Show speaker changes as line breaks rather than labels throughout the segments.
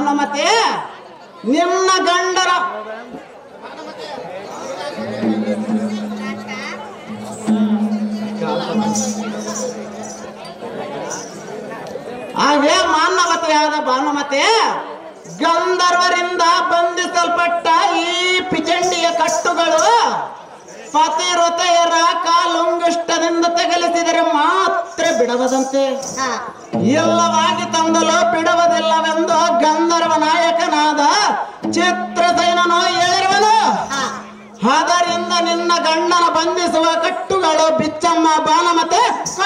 ಭಾನುಮತಿ ನಿನ್ನ ಗಂಡರ ಹಾಗೆ ಮಾನವತೆಯಾದ ಭಾನುಮತಿ ಗಂಧರ್ವರಿಂದ ಬಂಧಿಸಲ್ಪಟ್ಟ ಈ ಪಿಚಂಡಿಯ ಕಟ್ಟುಗಳು ಪತಿವ್ರತೆಯರ ಕಾಲುಂಗುಷ್ಟದಿಂದ ತಗಲಿಸಿದರೆ ಮಾತ್ರ ಬಿಡವದಂತೆ
ಹಾ
ಇಲ್ಲವಾಗಿ ತಂದಲು ಬಿಡುವುದಿಲ್ಲವೆಂದು ಗಂಧರ್ವ ನಾಯಕನಾದ ಚಿತ್ರಸೇನನು ಹೇಳಿರುವನು
ಹಾ
ಅದರಿಂದ ನಿನ್ನ ಗಂಡನ ಬಂಧಿಸುವ ಕಟ್ಟುಗಳು ಬಿಚ್ಚಮ್ಮ ಬಾನಮತೆ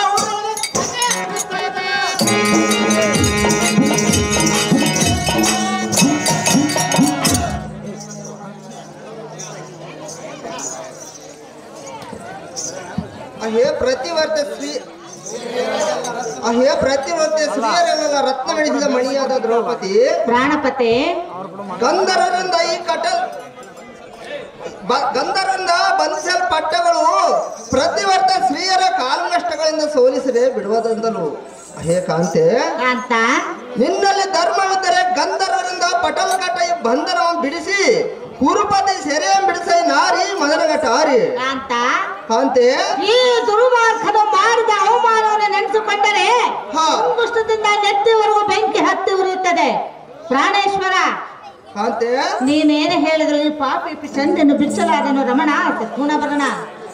ಅಹೇ ಪ್ರತಿವರ್ತ ಶ್ರೀ ಅಹೇ ಪ್ರತಿವರ್ತ ಸ್ತ್ರೀಯರೆಲ್ಲ ರತ್ನವೆಣಿಸಿದ ಮಣಿಯಾದ ದ್ರೌಪದಿ
ಪ್ರಾಣಪತೆ
ಗಂಧರ್ವರಿಂದ ಈ ಕಟಲ್ ಬ- ಗಂಧರ್ವರಿಂದ ಬಂಧಿಸಲ್ಪಟ್ಟಗಳು ಪ್ರತಿವರ್ತ ಸ್ತ್ರೀಯರ ಕಾಲುನಷ್ಟಗಳಿಂದ ಸೋಲಿಸದೆ ಬಿಡುವುದಂದಲು ಅಹೇ ಕಾಂತೆ
ಕಾಂತ
ನಿನ್ನಲ್ಲಿ ಧರ್ಮವಿದ್ದರೆ ಗಂಧರ್ವರಿಂದ ಪಟಲ್ಕಟ ಈ ಬಂಧನವನ್ನು ಬಿಡಿಸಿ ಕುರುಪತಿ ಸೆರೆ ಬಿಡಿಸಿ ನಾರಿ ಮದನಗಟಾರಿ
ಕಾಂತ
ಕಾಂತೆ
ಈ ದುರ್ಮಾರ್ಗದ ಮಾಡಿದ ಅವಮಾನವನ್ನು ನೆನೆಸಿಕೊಂಡರೆ
ಹಾ.
ಅಂಗುಷ್ಟದಿಂದ ನೆತ್ತಿವರೆಗೂ ಬೆಂಕಿ ಹತ್ತಿ ಉರಿಯುತ್ತದೆ ಪ್ರಾಣೇಶ್ವರ
ಕಾಂತೆ
ನೀನೇನು ಹೇಳಿದ್ರು ಈ ಪಾಪಿ ಚಂದನ್ನು ಬಿಚ್ಚಲಾದನು ರಮಣ ಗುಣಭರಣ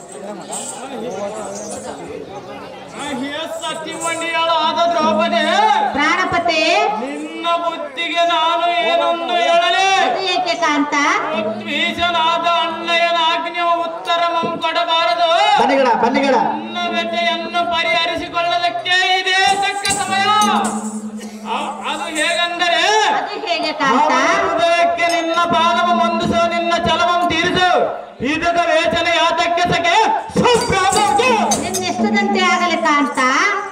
ಸತಿಮಂಡಿಯಾದ ದ್ರೌಪದಿ
ಪ್ರಾಣಪತೆ
ನಿನ್ನ ಬುದ್ಧಿಗೆ ನಾನು ಏನೊಂದು ಹೇಳಲಿ
ಅದು ಏಕೆ ಕಾಂತ
ದ್ವೇಷನಾದ ಅಣ್ಣಯ್ಯನ ಆಜ್ಞೆಯ ಉತ್ತರಮಂ ಕೊಡಬಾರದು
ಬನ್ನಿಗಡ ಬನ್ನಿಗಡ
ನನ್ನ ವ್ಯಥೆಯನ್ನು ಪರಿಹರಿಸಿಕೊಳ್ಳಲಿಕ್ಕೆ ಇದೇ ತಕ್ಕ ಸಮಯ ಅ- ಅದು ಹೇಗೆಂದರೆ
ಅದು ಹೇಗೆ ಕಾಂತ
ಹೃದಯಕ್ಕೆ ನಿನ್ನ ಪಾದವ ಹೊಂದಿಸು ನಿನ್ನ ಚಲವಂ ತೀರಿಸು ಇದರ ವೇಚನೆ ಯಾತಕ್ಕೆ ಸಕೆ ಸುಪ್ರಾಮೋಕ್ತಿ.
ನಿನ್ನಿಷ್ಟದಂತೆ ಆಗಲಿ ಕಾಂತ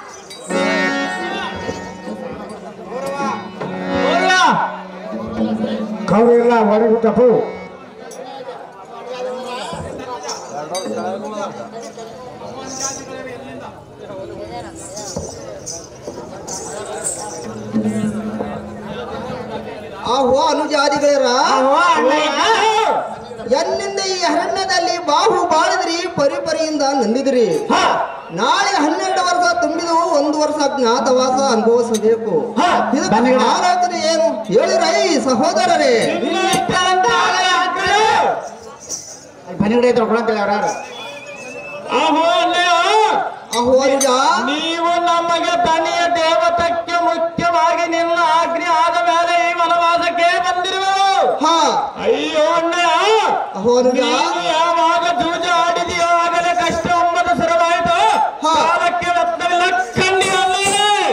ಪೂರ್ವ.
ಕೌರಿಲ್ಲ ಒಳಗು ತಪ್ಪು
ಆಹೋ ಅನುಜಾದಿಗಳರ
ಆಹೋ ಅಣ್ಣಯ್ಯ.
ಎನ್ನಿಂದ ಈ ಅರಣ್ಯದಲ್ಲಿ ಬಾಹು ಬಾಳಿದ್ರಿ ಪರಿಪರಿಯಿಂದ ನಂದಿದ್ರಿ
ಹ,
ನಾಳೆ ಹನ್ನೆರಡು ವರ್ಷ ತುಂಬಿದು ಒಂದು ವರ್ಷ ಜ್ಞಾತವಾಸ ಅನುಭವಿಸಬೇಕು
ಹ,
ಇದಕ್ಕೆ
ಬನ್ನಿಗಡ.
ಆಲೋಚನೆ ಏನು ಹೇಳಿರೈ ಸಹೋದರರೇ
ನಿನ್ನ ಇಷ್ಟದಂತೆ ಆಗಲಿ ಆಗ್ತದೆ.
ಬನ್ನಿಗಡ ಇದ್ರು ಕೊಡಂತಿಲ್ಲ ಯಾರು
ಆಹೋ ಅಣ್ಣಯ್ಯ.
ಅಹೋ ಅನುಜ
ನೀವು ನಮಗೆ ತನಿಯ ದೇವತಕ್ಕೆ ಮುಖ್ಯವಾಗಿ ನಿನ್ನ ಆಜ್ಞೆ ಆದ ಮೇಲೆ ಈ ವನವಾಸಕ್ಕೆ ಬಂದಿರುವೆವು
ಹಾ
ಅಯ್ಯೋ ಅಣ್ಣಯ್ಯ
ಅಹೋ ಅನುಜ
ನೀನು ಯಾವಾಗ ಜೂಜ ಆಡಿದೆಯೋ ಆಗಲೇ ಕಷ್ಟ ಒಂಬತ್ತು ಶುರುವಾಯಿತು
ಹಾ.
ಕಾಲಕ್ಕೆ ರತ್ನವಿಲ್ಲ ಕಣ್ಣಿನಲ್ಲಿ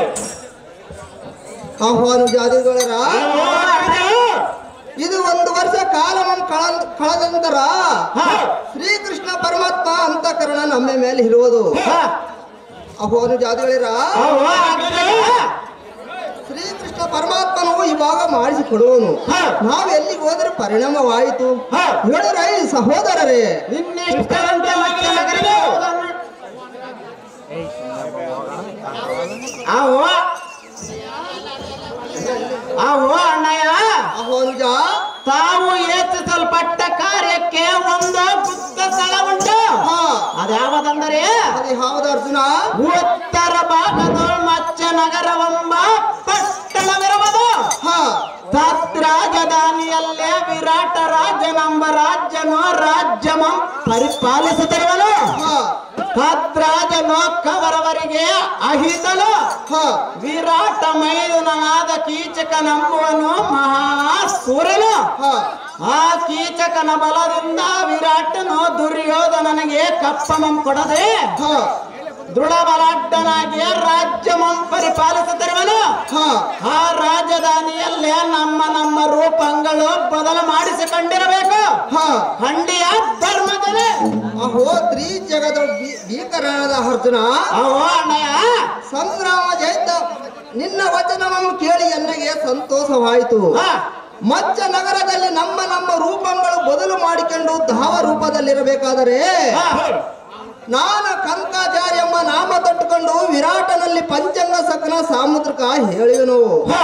ಅಹೋ ಅನುಜಾದಿಗಳರ
ಅಯ್ಯೋ ಅಣ್ಣಯ್ಯ.
ಇದು ಒಂದು ವರ್ಷ ಕಾಲ ಕಳೆದ ಕಳೆದ ನಂತರ
ಹಾ.
ಶ್ರೀಕೃಷ್ಣ ಪರಮಾತ್ಮ ಅಂತಃಕರಣ ನಮ್ಮ ಮೇಲೆ ಇರುವುದು
ಹಾ.
ಅಹೋ ಅನುಜಾದಿಗಳಿರ
ಅಯ್ಯೋ ಅಣ್ಣಯ್ಯ.
ಶ್ರೀಕೃಷ್ಣ ಪರಮಾತ್ಮನು ಇವಾಗ ಮಾಡಿಸಿಕೊಡುವನು
ಹಾ.
ನಾವು ಎಲ್ಲಿಗೆ ಹೋದ್ರೆ ಪರಿಣಾಮವಾಯಿತು
ಹಾ.
ಹೇಳಿರೈ ಸಹೋದರರೇ
ನಿನ್ನಿಷ್ಟದಂತೆ ಮತ್ತೆ ನಗರಕ್ಕೆ ಹೋಗೋಣ. ಆವೋ ಆವೋ ಅಣ್ಣಯ್ಯ
ಅಹೋ ಅನುಜ
ತಾವು ಯೋಚಿಸಲ್ಪಟ್ಟ ಕಾರ್ಯಕ್ಕೆ ಒಂದು ಗುಪ್ತ ಸ್ಥಳ ಉಂಟು
ಹಾ
ಅದ್ಯಾವದಂದರೆ
ಅದು ಯಾವ್ದು ಅರ್ಜುನ
ಉತ್ತರ ಭಾಗದ ಮಚ್ಚ ನಗರವೆಂಬ ಪಟ್ಟಣವಿರುವುದು
ಹಾ
ತದ್ರಾಜಧಾನಿಯಲ್ಲೇ ವಿರಾಟ ರಾಜನೆಂಬ ರಾಜ್ಯನು ರಾಜ್ಯಮಂ ಪರಿಪಾಲಿಸುತ್ತಿರುವನು
ಹಾ
ತದ್ರಾಜನು ಕವರವರಿಗೆ ಅಹಿತನು
ಹಾ
ವಿರಾಟ ಮೈದುನನಾದ ಕೀಚಕನೆಂಬುವನು ಮಹಾಸೂರನು
ಹಾ
ಆ ಕೀಚಕನ ಬಲದಿಂದ ವಿರಾಟನು ದುರ್ಯೋಧನನಿಗೆ ಕಪ್ಪಮಂ ಕೊಡದೆ
ಹಾ
ದೃಢ ಬಲಾಢ್ಯನಾಗಿ ರಾಜ್ಯಮಂ ಪರಿಪಾಲಿಸುತ್ತಿರುವನು
ಹಾ
ಆ ರಾಜಧಾನಿಯಲ್ಲೇ ನಮ್ಮ ನಮ್ಮ ರೂಪಗಳು ಬದಲು ಮಾಡಿಸಿಕೊಂಡಿರಬೇಕು
ಹಾ
ಖಂಡಿಯ ಧರ್ಮದಲ್ಲಿ
ಅಹೋ ತ್ರೀ ಜಗದ ಭೀ- ಭೀಕರನಾದ ಅರ್ಜುನ
ಅವೋ ಅಣ್ಣಯ್ಯ
ಸಂಗ್ರಾಮ ಜಯಿತ ನಿನ್ನ ವಚನವನ್ನು ಕೇಳಿ ನನಗೆ ಸಂತೋಷವಾಯಿತು
ಹಾ,
ಮಚ್ಚ ನಗರದಲ್ಲಿ ನಮ್ಮ ನಮ್ಮ ರೂಪಗಳು ಬದಲು ಮಾಡಿಕೊಂಡು ಧಾವ ರೂಪದಲ್ಲಿರಬೇಕಾದರೆ
ಹಾ,
ನಾನು ಕಂಕಾಚಾರ್ಯ ಎಂಬ ನಾಮ ತಟ್ಟುಕೊಂಡು ವಿರಾಟನಲ್ಲಿ ಪಂಚಂಗ ಸಕನ ಸಾಮುದ್ರಿಕ ಹೇಳಿದನು
ಹಾ,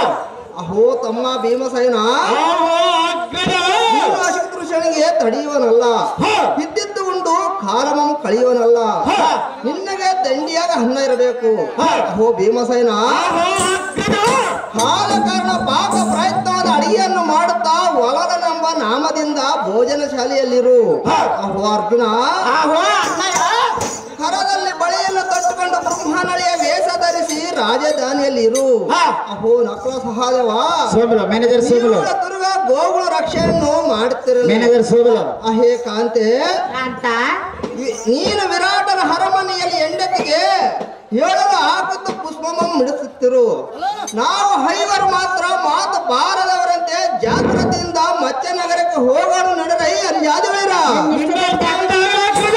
ಅಹೋ ತಮ್ಮ ಭೀಮಸೇನ
ಆಹೋ ಅಗ್ರಜ
ನೀನು ಅಶತ್ರುಷನಿಗೆ ತಡೆಯುವನಲ್ಲ ಇದ್ದಿದ್ದು ಉಂಡು ಕಾಲಮಂ ಕಳೆಯುವನಲ್ಲ ನಿನ್ನಗೆ ದಂಡಿಯಾಗ ಹನ್ನ ಇರಬೇಕು ಅಹೋ ಭೀಮಸೇನ
ಆಹೋ ಅಗ್ರಜ
ಕಾಲ ಕಾರಣ ಪಾಕ ಪ್ರಯತ್ನವಾದ ಅಡಿಗೆಯನ್ನು ಮಾಡುತ್ತಾ ಒಲಗನೆಂಬ ನಾಮದಿಂದ ಭೋಜನ ಶಾಲೆಯಲ್ಲಿರು ಅಹೋ ಅರ್ಜುನ
ಆಹೋ ಅಣ್ಣಯ್ಯ
ಕರದಲ್ಲಿ ಬಳೆಯನ್ನು ಕಟ್ಟಿಕೊಂಡು ಬ್ರಹ್ಮನಳಿಯ ವೇಷ ಧರಿಸಿ ರಾಜಧಾನಿಯಲ್ಲಿರು ಅಹೋ ನಕಲ ಸಹದೇವ
ಸೋಮಲು ಮ್ಯಾನೇಜರ್ ಸೋಮಲು
ನೀವುಗಳ ದುರ್ಗ ಗೋಗುಳ ರಕ್ಷೆಯನ್ನು ಮಾಡುತ್ತಿರಲಿ
ಮ್ಯಾನೇಜರ್ ಸೋಮಲು
ಅಹೇ ಕಾಂತೆ
ಅಂತ
ವಿ- ನೀನು ವಿರಾಟನ ಅರಮನೆಯಲ್ಲಿ ಹೆಂಡತಿಗೆ ಹೇಳಲು ಹಾಕುತ್ತ ಪುಷ್ಪಮ ಮಿಡಿಸುತ್ತಿರು ನಾವು ಐವರು ಮಾತ್ರ ಮಾತು ಬಾರದವರಂತೆ ಜಾಗೃತಿಯಿಂದ ಮತ್ಸ್ಯ ನಗರಕ್ಕೆ ಹೋಗಲು ನಡೆರೈ ಅಲ್ಲಿ ಯಾದವೇರ
ನಿನ್ನ ತಂದೆಯ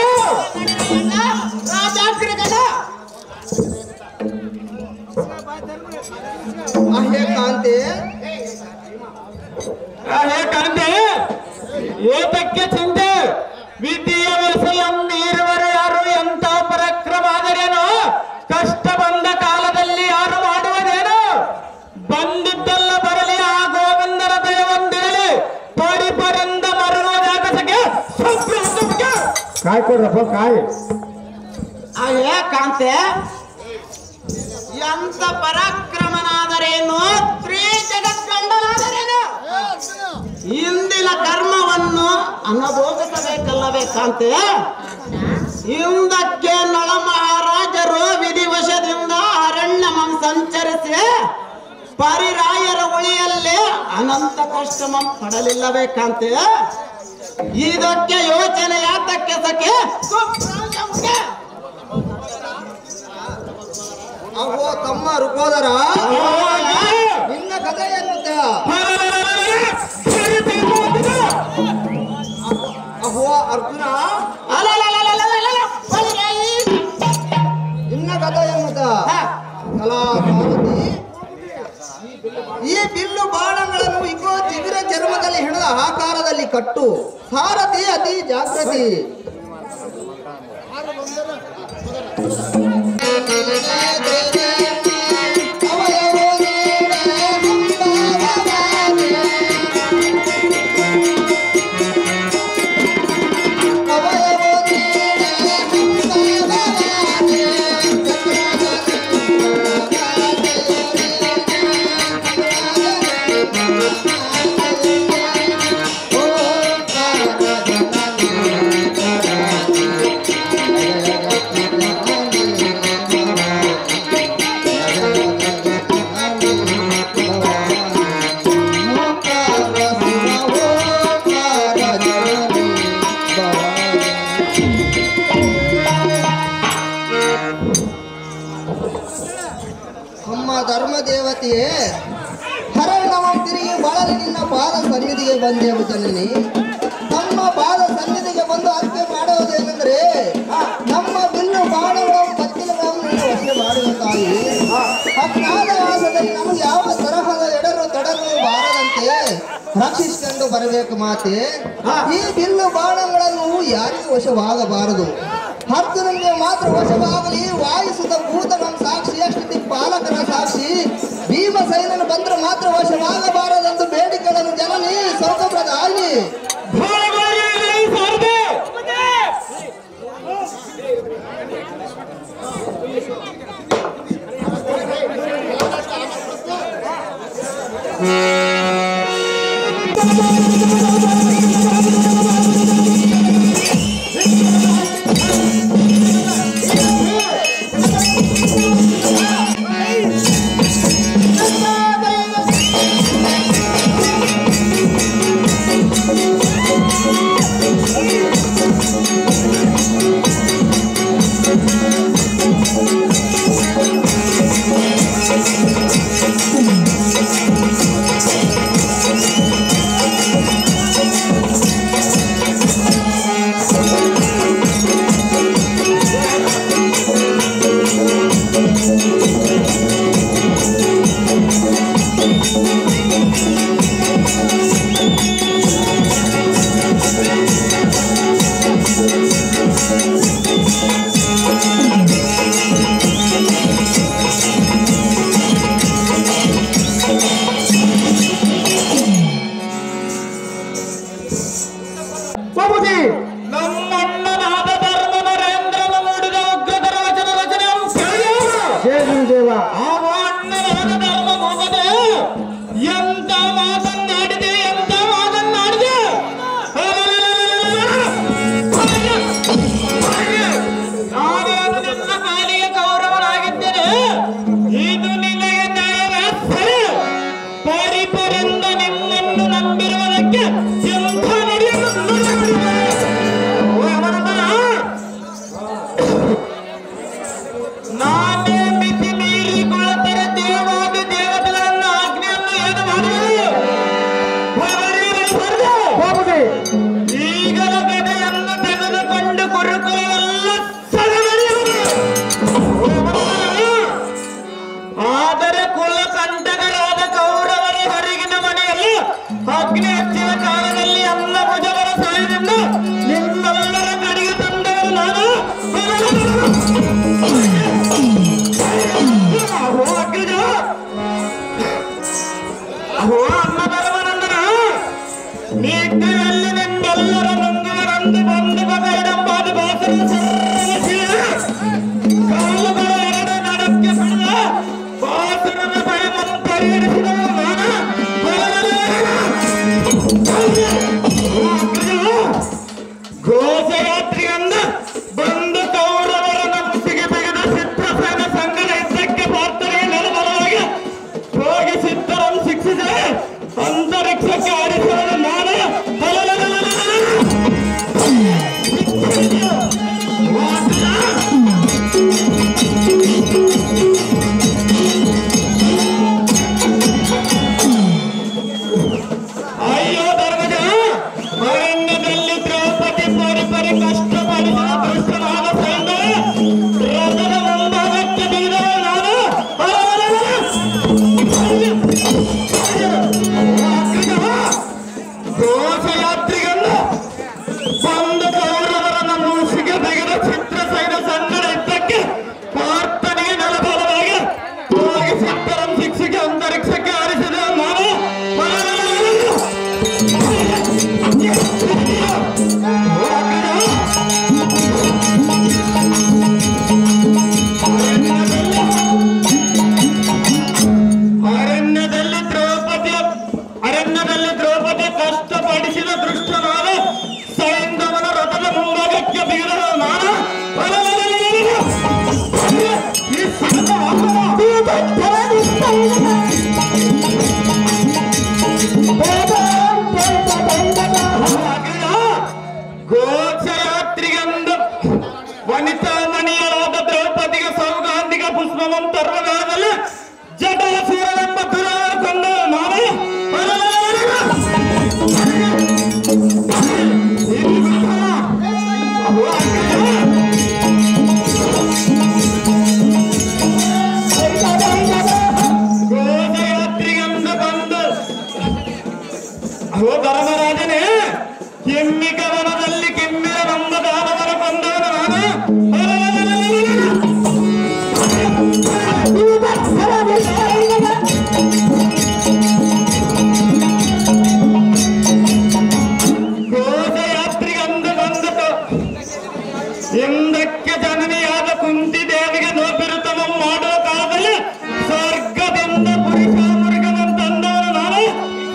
ಅಹೇ ಕಾಂತೆ
ಅಹೇ ಕಾಂತೆ ಏತಕ್ಕೆ ಚಿಂತೆ ವಿದ್ಯೆಯ ವಿಷಯಂ ಮೀರುವರು ಯಾರು ಎಂತ ಪರಾಕ್ರಮ ಆದರೇನು ಕಷ್ಟ ಬಂದ ಕಾಲದಲ್ಲಿ ಯಾರು ಮಾಡುವುದೇನು ಬಂದಿದ್ದಲ್ಲ ಬರಲಿ ಆ ಗೋವಿಂದರ ದಯವೊಂದಿರಲಿ ಪರಿಪರಿಂದ ಮರಳುವ ಜಾಗಸಕ್ಕೆ ಸಂಭ್ರಮಿಸುವಿಕೆ.
ಕಾಯ್ ಕೊಡ್ರಪ್ಪ ಕಾಯ್
ಅಯ್ಯ ಕಾಂತೆ ಎಂತ ಪರಾಕ್ರಮನಾದರೇನು ತ್ರೀ ಜಗತ್ಕಂಡನಾದರೇನು ಇಂದಿನ ಕರ್ಮವನ್ನು ಅನುಭೋಗಿಸಬೇಕಲ್ಲವೇ ಕಾಂತೆ ಹಿಂದಕ್ಕೆ ನಳ ಮಹಾರಾಜರು ವಿಧಿವಶದಿಂದ ಅರಣ್ಯಮಂ ಸಂಚರಿಸಿ ಪರಿರಾಯರ ಉಳಿಯಲ್ಲೇ ಅನಂತ ಕಷ್ಟಮಂ ಪಡಲಿಲ್ಲವೇ ಕಾಂತೆ ಇದಕ್ಕೆ ಯೋಚನೆ ಯಾತಕ್ಕೆ ಸಖೆ ಸುಪ್ರಾಂಶಂಗೆ.
ಅಹೋ ತಮ್ಮ ರುಕೋದರ
ಆವಾಗ
ನಿನ್ನ ಕಥೆ ಎನ್ನುತ್ತ ಅಹೋ ಅರ್ಜುನ
ಅಲಲಲಲಲಲಲ, ಪರಿರಾಯಿ.
ನಿನ್ನ ಕಥೆ ಎನ್ನುತ್ತ ಕಲಾ ಸಾರಥಿ ಈ ಬಿಲ್ಲು ಬಾಣಗಳನ್ನು ಇಗೋ ಚಿಗುರ ಚರ್ಮದಲ್ಲಿ ಹಿಡಿದ ಆಕಾರದಲ್ಲಿ ಕಟ್ಟು ಸಾರಥಿ ಅತಿ ಜಾಗೃತಿ ನಮ್ಮ ಧರ್ಮ ದೇವತೆಯೇ ಹರಣ್ಣವ ತಿರುಗಿ ಬಳಲಿ ನಿನ್ನ ಪಾದ ಸನ್ನಿಧಿಗೆ ಬಂದೆವು ಜನನಿ ನಮ್ಮ ಪಾದ ಸನ್ನಿಧಿಗೆ ಬಂದು ಅರ್ಪೆ ಮಾಡುವುದೇನೆಂದರೆ ನಮ್ಮ ಬಿಲ್ಲು ಬಾಣಗಳು ಕತ್ತಿಲಗಳನ್ನು ನಿನ್ನ ವಶೆ ಮಾಡುವ ತಾಯಿ ಅಜ್ಞಾನ ವಾಸದಲ್ಲಿ ನಮಗೆ ಯಾವ ತರಹದ ಎಡರು ತೊಡರು ಬಾರದಂತೆ ರಕ್ಷಿಸಿಕೊಂಡು ಬರಬೇಕು ಮಾತೆ ಈ ಬಿಲ್ಲು ಬಾಣಗಳನ್ನು ಯಾರಿಗೂ ವಶವಾಗಬಾರದು ಅರ್ಜುನನಿಗೆ ಮಾತ್ರ ವಶವಾಗಲಿ ವಾಯಿಸಿದ ಭೂತಗಳ ಸಾಕ್ಷಿ ಅಷ್ಟು ಪಾಲಕರ ಸಾಕ್ಷಿ ಭೀಮಸೈನನು ಬಂದ್ರೆ ಮಾತ್ರ ವಶವಾಗಬಾರದೆಂದು ಬೇಡಿಕೆಗಳನ್ನು ಜನನಿ ಸೌಕರ್ಯದ ಅಲ್ಲಿ
ಿ
ಬಾಬುಜಿ
ನಮ್ಮಣ್ಣನಾದ ಧರ್ಮ ನರೇಂದ್ರನ ನುಡಿದ ಉಗ್ರತರ ವಚನ ರಚನೆ
ಜಯ ದೇವ
ಆವ ಅಣ್ಣನಾದ ಧರ್ಮ ಭೂಪದೆ ಎಂತ ಮಾತನ್ನಾಡಿದೆ ಎಂತ ಮಾತನ್ನಾಡಿದೆ ನಾನೇನು ನಿನ್ನ ಪಾಲಿಗೆ ಗೌರವನಾಗಿದ್ದೇನೆ ಇದು ನಿನಗೆ ನ್ಯಾಯವೇ ಸರಿ ಪರಿಪರಿಂದ ನಿನ್ನನ್ನು ನಂಬಿರುವುದಕ್ಕೆ ಎಂಥ ನಡೆಯನ್ನು ನಡೆಯಬಾರದು. ಓ ಅವನನ್ನ ನಾನೇ ಮಿತಿ ಮೀರಿಕೊಳ್ಳುತ್ತಾರೆ ದೇವಾದಿ ದೇವತೆಗಳನ್ನ ಆಜ್ಞೆಯನ್ನು ಏನು ಮಾಡಿದರು
ಬಾಬುಜಿ
ಈಗಲ ಗದೆಯನ್ನು ತೆಗೆದುಕೊಂಡು ಕುರುಕುಲೆಲ್ಲ ಸಲಗಡೆಯುವುದು. ಆದರೆ ಕುಲ ಕಂಟಕರಾದ ಕೌರವರ ಹೊರಗಿನ ಮನೆಯಲ್ಲಿ ಅಗ್ನಿ ಹಚ್ಚಿದ ಕಾಲದಲ್ಲಿ ಎಲ್ಲ ಭುಜವರ ಸಹಾಯದಿಂದ ನಿಮ್ಮೆಲ್ಲರ ಕಡೆಗೆ ತಂದವರು ನಾನು ಅಹೋ ಅಗ್ನಿಜ ಅಹೋ ಅನ್ನ ಬರವನಂದನ ನಿದ್ದೆಯಲ್ಲಿ ನಿಮ್ಮೆಲ್ಲರ ಮುಂದುವರಂದು ಬಂದು ಬಗೆಡಂಬಾದ ಬಾಸರ ಕಾಲುಗಳ ಎರಡು ನಡಕ್ಕೆ ಪಡೆದ ಬಾಸರನ ಭಯವನ್ನು ಪರಿಹರಿಸಿದವು ನಾನು ಘೋಷಯಾತ್ರಿಯಂದ ಬಂದು ಕೌರವರ ನಂಬಿಕೆ ತೆಗೆದ ಚಿತ್ರಸೇನ ಸಂಘದ ಯುದ್ಧಕ್ಕೆ ಪ್ರಾರ್ಥನೆಗೆ ನೆಲಬಲವಾಗಿ ಹೋಗಿ ಸಿದ್ಧರನ್ನು ಶಿಕ್ಷಿಸಿ ಅಂತರಿಕ್ಷಕ್ಕೆ ಆಡಿಸುವುದು ನಾನು ಅಯ್ಯೋ ಧರ್ಮಜ ಅರಣ್ಯದಲ್ಲಿ ದ್ರೌಪದಿ ಪರಿ ಪರಿ ಕಷ್ಟಪಡಿಸಿದ ಕೃಷ್ಣನಾದ ಸೈನ್ಯ ರಥದ ಮುಂಭಾಗಕ್ಕೆ ಬಿದ್ದವ ನಾನು ಘೋಷಯಾತ್ರಿಗನ್ನು ಬಂದು ಕೌರವರನ್ನ ಮೂಸಿಗೆ ತೆಗೆದ ಚಿತ್ರಸೈನ ಸಂಗಡ ಯುದ್ಧಕ್ಕೆ ಪ್ರಾರ್ಥನೆಗೆ ನೆಲಬಲವಾಗಿ ಹೋಗಿ ಸಿದ್ಧರನ್ನು ಶಿಕ್ಷೆಗೆ ಅಂತರಿಕ್ಷಕ್ಕೆ ಆರಿಸಿದ ನಾನು ಅರಣ್ಯದಲ್ಲಿ ದ್ರೌಪದಿ ಅರಣ್ಯದಲ್ಲಿ ದ್ರೌಪದಿ ಕಷ್ಟಪಡಿಸಿದ ದೃಷ್ಟನಾದ ಸೈಂಧವನ ರಥದ ಮುಂಭಾಗಕ್ಕೆ ಬಿಗಿದ ನಾನು ಈ ಸಂಘ ಗೋಚಯಾತ್ರಿಗಂದು ವನಿತಾ ಮಣಿಯರಾದ ದ್ರೌಪದಿಗೆ ಸೌಗಾಂಧಿಕ ಪುಷ್ಪವಂ ತರ್ವಗಾದಲ್ಲಿ ಜಟಾಸುರನೆಂಬ ದುರಾರ ಕೊಂಡ ನಾನೇ ಗೋಚಯಾತ್ರಿಗಂದು ಬಂದು ಅಹೋ ಧರ್ಮರಾಜನೇ ಕೆಮ್ಮಿಕವನದಲ್ಲಿ ಕೆಮ್ಮಿನ ನಂಬ ದಾನವರ ಕೊಂದವನು ನಾನು ಘೋಷಯಾತ್ರಿಗಂದು ಬಂದತು ಹಿಂದಕ್ಕೆ ಜನನಿಯಾದ ಕುಂತಿ ದೇವಿಗೆ ನೋಪಿರುತ್ತಮ ಮಾಡುವ ಕಾಲದಲ್ಲಿ ಸ್ವರ್ಗದಿಂದ ಪುರುಷ ಮುರುಗನನ್ನು ತಂದವನು ನಾನು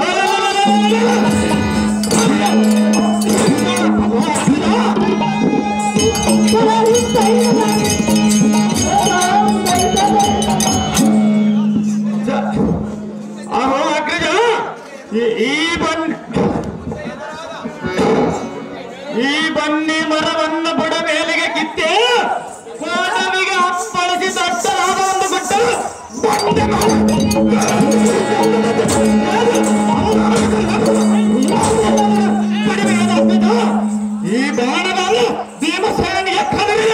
ಅಹೋ ಅಗ್ರಜ ಈ- ಈ ಬನ್ ಈ ಬನ್ನಿ ಮರವನ್ನು ಬುಡ ಮೇಲೆಗೆ ಕಿತ್ತೆ ಕೋಟವಿಗೆ ಅಪ್ಪಳಿಸಿ ದಟ್ಟಲಾದ ಒಂದು ಗುಡ್ಡ ಬಂಡೆ ಕಡಿಮೆಯಾದ ಅಗ್ರಜ, ಈ ಬಾಣವನ್ನು ಭೀಮಸೇನಿಗೆ ಕದರಿದ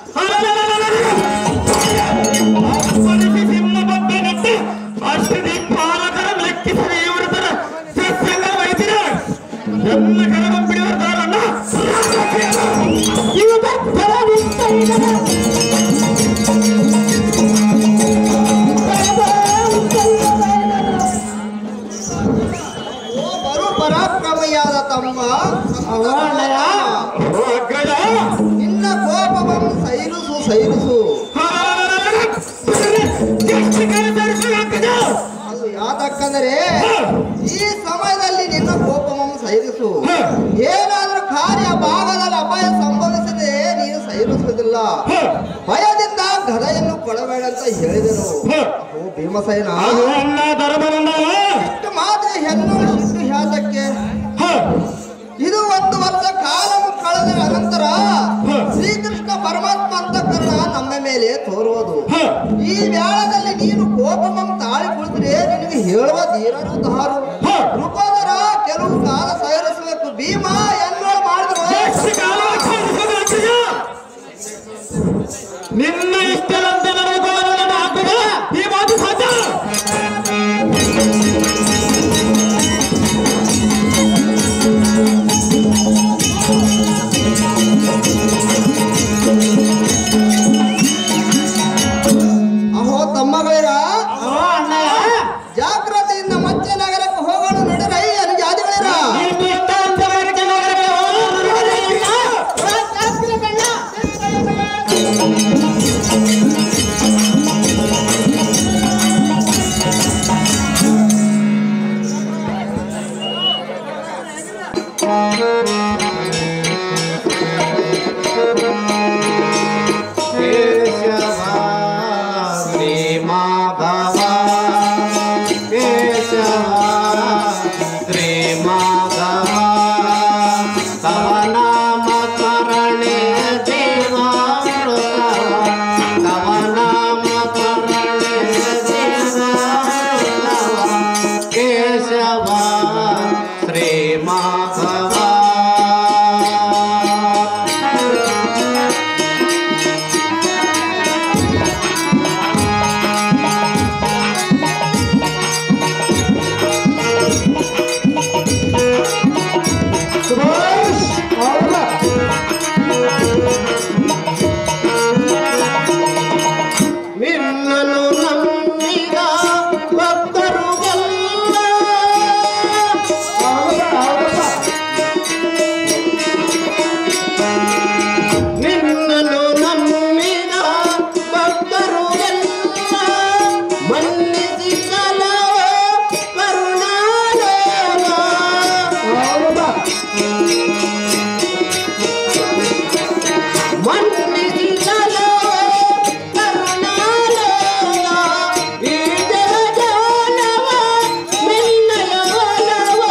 ಅಪ್ಪಳಿಸಿ ಸಿಂಹ ಬಬ್ಬೆ ನೆಟ್ಟು ಅಷ್ಟದಿ ಪಾಲಕರ ಲೆಕ್ಕಿಸಿ ಇವರು ತರ ಸಸ್ಯಂಗ ವೈದ್ಯರ ಎಲ್ಲ ಕಡೆ ಬಿಡುವರ್ತಾರನ್ನ
ಓ ಬರು ಪರಾಕ್ರಮಿಯಾದ ತಮ್ಮ
ಅವನಯ
ಓ ಅಗ್ರಜ
ನಿನ್ನ ಕೋಪವನ್ನು ಸೈರಿಸು ಸೈರಿಸು ಅದು ಯಾತಕ್ಕಂದರೆ ಈ ಸಮಯದಲ್ಲಿ ನಿನ್ನ ಕೋಪವನ್ನು ಸೈರಿಸು ಏನಾದರೂ ಕಾರ್ಯ ಭಾಗದಲ್ಲಿ ಅಪಾಯ ಸಂಭವಿಸಿದೆ ನೀನು ಸೈರಿಸುವುದಿಲ್ಲ ಭಯದಿಂದ ಗದೆಯನ್ನು ಕೊಡಬೇಡ ಅಂತ ಹೇಳಿದನು ಓ ಭೀಮಸೇನ
ಅದು ಅಣ್ಣ ಧರ್ಮನಂದ
ಇಷ್ಟು ಮಾತ್ರ ಹೆಣ್ಣು ಶಿಶು ಹ್ಯಾತಕ್ಕೆ ಇದು ಒಂದು ವರ್ಷ ಕಾಲ ಕಳೆದ ಅನಂತರ ಶ್ರೀಕೃಷ್ಣ ಪರಮಾತ್ಮ ಅಂತಕರಣ ನಮ್ಮ ಮೇಲೆ ತೋರುವುದು ಈ ವ್ಯಾಳದಲ್ಲಿ ನೀನು ಕೋಪಮಂ ತಾಳಿ ಕುಳಿತರೆ ನಿನಗೆ ಹೇಳುವ ಧೀರರು ದಾರು ರುಕೋದರ ಕೆಲವು ಕಾಲ ಸೈರಿಸಬೇಕು ಭೀಮ ಎನ್ನೋ ಮಾಡಿದ್ರು
ನಿನ್ನ ಇಷ್ಟದಂತೆ ನಡೆದುಕೊಳ್ಳಲು ನನ್ನ ಆಗ್ತದೆ ಈ ಮಾತು ಸಾಧ್ಯ
ಅಹೋ ತಮ್ಮಗಳರ
ಓ ಅಣ್ಣಯ್ಯ
ಜಾಗ್ರತೆಯಿಂದ ಮತ್ತೆ ನಗರಕ್ಕೆ ಹೋಗೋಣ ನಡರೈ ಜಾತಿಗಳಿರ
ನಿನ್ನ ಇಷ್ಟದಂತೆ ನಗರಕ್ಕೆ ನಗರಕ್ಕೆ
ಶ್ರೀ ಮಾಧವ ಕೇಶವ ಶ್ರೀ ಮಾಧವ ತವ ನಾಮ ಸ್ಮರಣೆ ದೇವಾಮೃತವ ತವ ನಾಮ ಸ್ಮರಣೆ ದೇವಾಮೃತವ ಕೇಶವ ಶ್ರೀ ಮಾಧವ
ಸುಭಾಷ್ ಅವ್ರ
ನಿನ್ನನು ನಂಬಿದ ಭಕ್ತರು ಎಲ್ಲ
ಹೌದಾ ಹೌದಪ್ಪ
ನಿನ್ನನು ನಂಬಿದ ಭಕ್ತರು ಎಲ್ಲ ಮನ್ನಿಸಿ ಕಲವ ಕರುಣಾಲಯ
ಹೌದಪ್ಪ
ಮನ್ನಿಸಿ ಕಲವ ಕರುಣಾಲಯ ಈ ಜಗಜಾಲವ ನಿನ್ನಯವನವ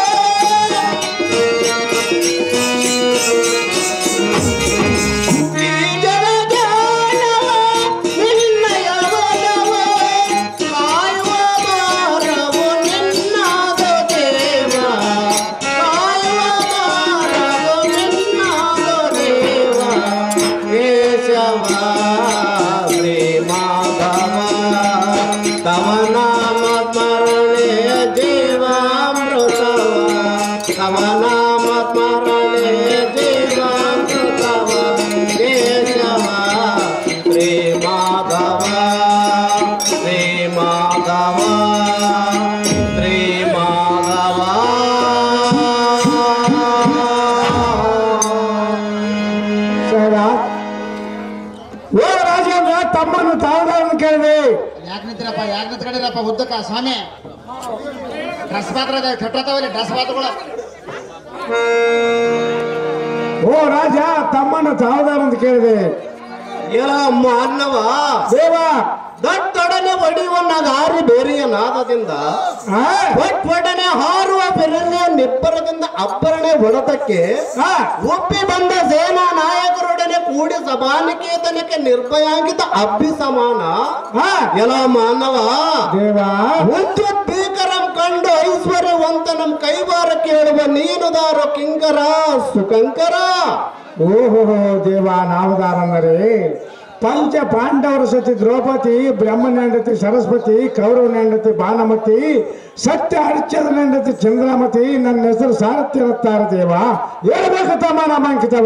ತವ ನಾಮ ಸ್ಮರಣೆಯ ಜೀವಾಮೃತವ ತವ ನಾಮ ಸ್ಮರಣೆಯ ಜೀವಾಮೃತವ ಕೇಶವ ಶ್ರೀ ಮಾಧವ ಶ್ರೀ ಮಾಧವ ಶ್ರೀ ಮಾಧವ
ಸರ ಓ ರಾಜೇಂದ್ರ ತಮ್ಮನ್ನು ತಾವದಾರನ್ನು ಕೇಳಿದೆ
ಯಾಕೆ ನಿಂತಿರಪ್ಪ ಯಾಕೆ ನಿಂತ್ಕೊಂಡಿರಪ್ಪ ಉದ್ದಕ್ಕ ಸ್ವಾಮಿ ಡ್ರೆಸ್ ಪಾತ್ರ ಕೆಟ್ಟೋತಾವಲ್ಲಿ ಡ್ರೆಸ್ ಪಾತ್ರಗಳು
ಓ ರಾಜ ತಮ್ಮನ್ನು ತಾವದಾರಂತ ಕೇಳಿದೆ
ಎಲ ಮಾನವ
ದೇವ
ದಟ್ಟೊಡನೆ ಒಡೆಯುವ ಗಾರಿ ಬೇರೆಯ ನಾದದಿಂದ
ಆ?
ಒಟ್ಟೊಡನೆ ಹಾರುವ ಬೆರಳಿಯ ನಿಬ್ಬರದಿಂದ ಅಬ್ಬರಣೆ ಹೊಡೆತಕ್ಕೆ
ಆ?
ಒಪ್ಪಿ ಬಂದ ಸೇನಾ ನಾಯಕರೊಡನೆ ಕೂಡಿ ಸಭಾನಿಕೇತನಕ್ಕೆ ನಿರ್ಭಯಾಂಕಿತ ಅಬ್ಬಿ ಸಮಾನ
ಆ?
ಎಲ ಮಾನವ
ದೇವ
ಉದ್ಯೋತ್ಪೀಕರಂ ಕಂಡು ಐಶ್ವರ್ಯವಂತ ನಮ್ ಕೈವಾರ ಕೇಳುವ ನೀನುದಾರ ಕಿಂಕರ ಸುಕಂಕರ
ಓಹೋ ದೇವ ನಾವದಾರಂದರೆ ಪಂಚ ಪಾಂಡವರ ಸತಿ ದ್ರೌಪದಿ ಬ್ರಹ್ಮನ ಹೆಂಡತಿ ಸರಸ್ವತಿ ಕೌರವನ ಹೆಂಡತಿ ಭಾನುಮತಿ ಸತ್ಯ ಹರಿಶ್ಚಂದ್ರನ ಹೆಂಡತಿ ಚಂದ್ರಮತಿ ನನ್ನ ಹೆಸರು ಸಾರಥ್ಯ ಇರುತ್ತಾರೆ ದೇವ ಹೇಳ್ಬೇಕು ತಮ್ಮ ನಾಮಾಂಕಿತವ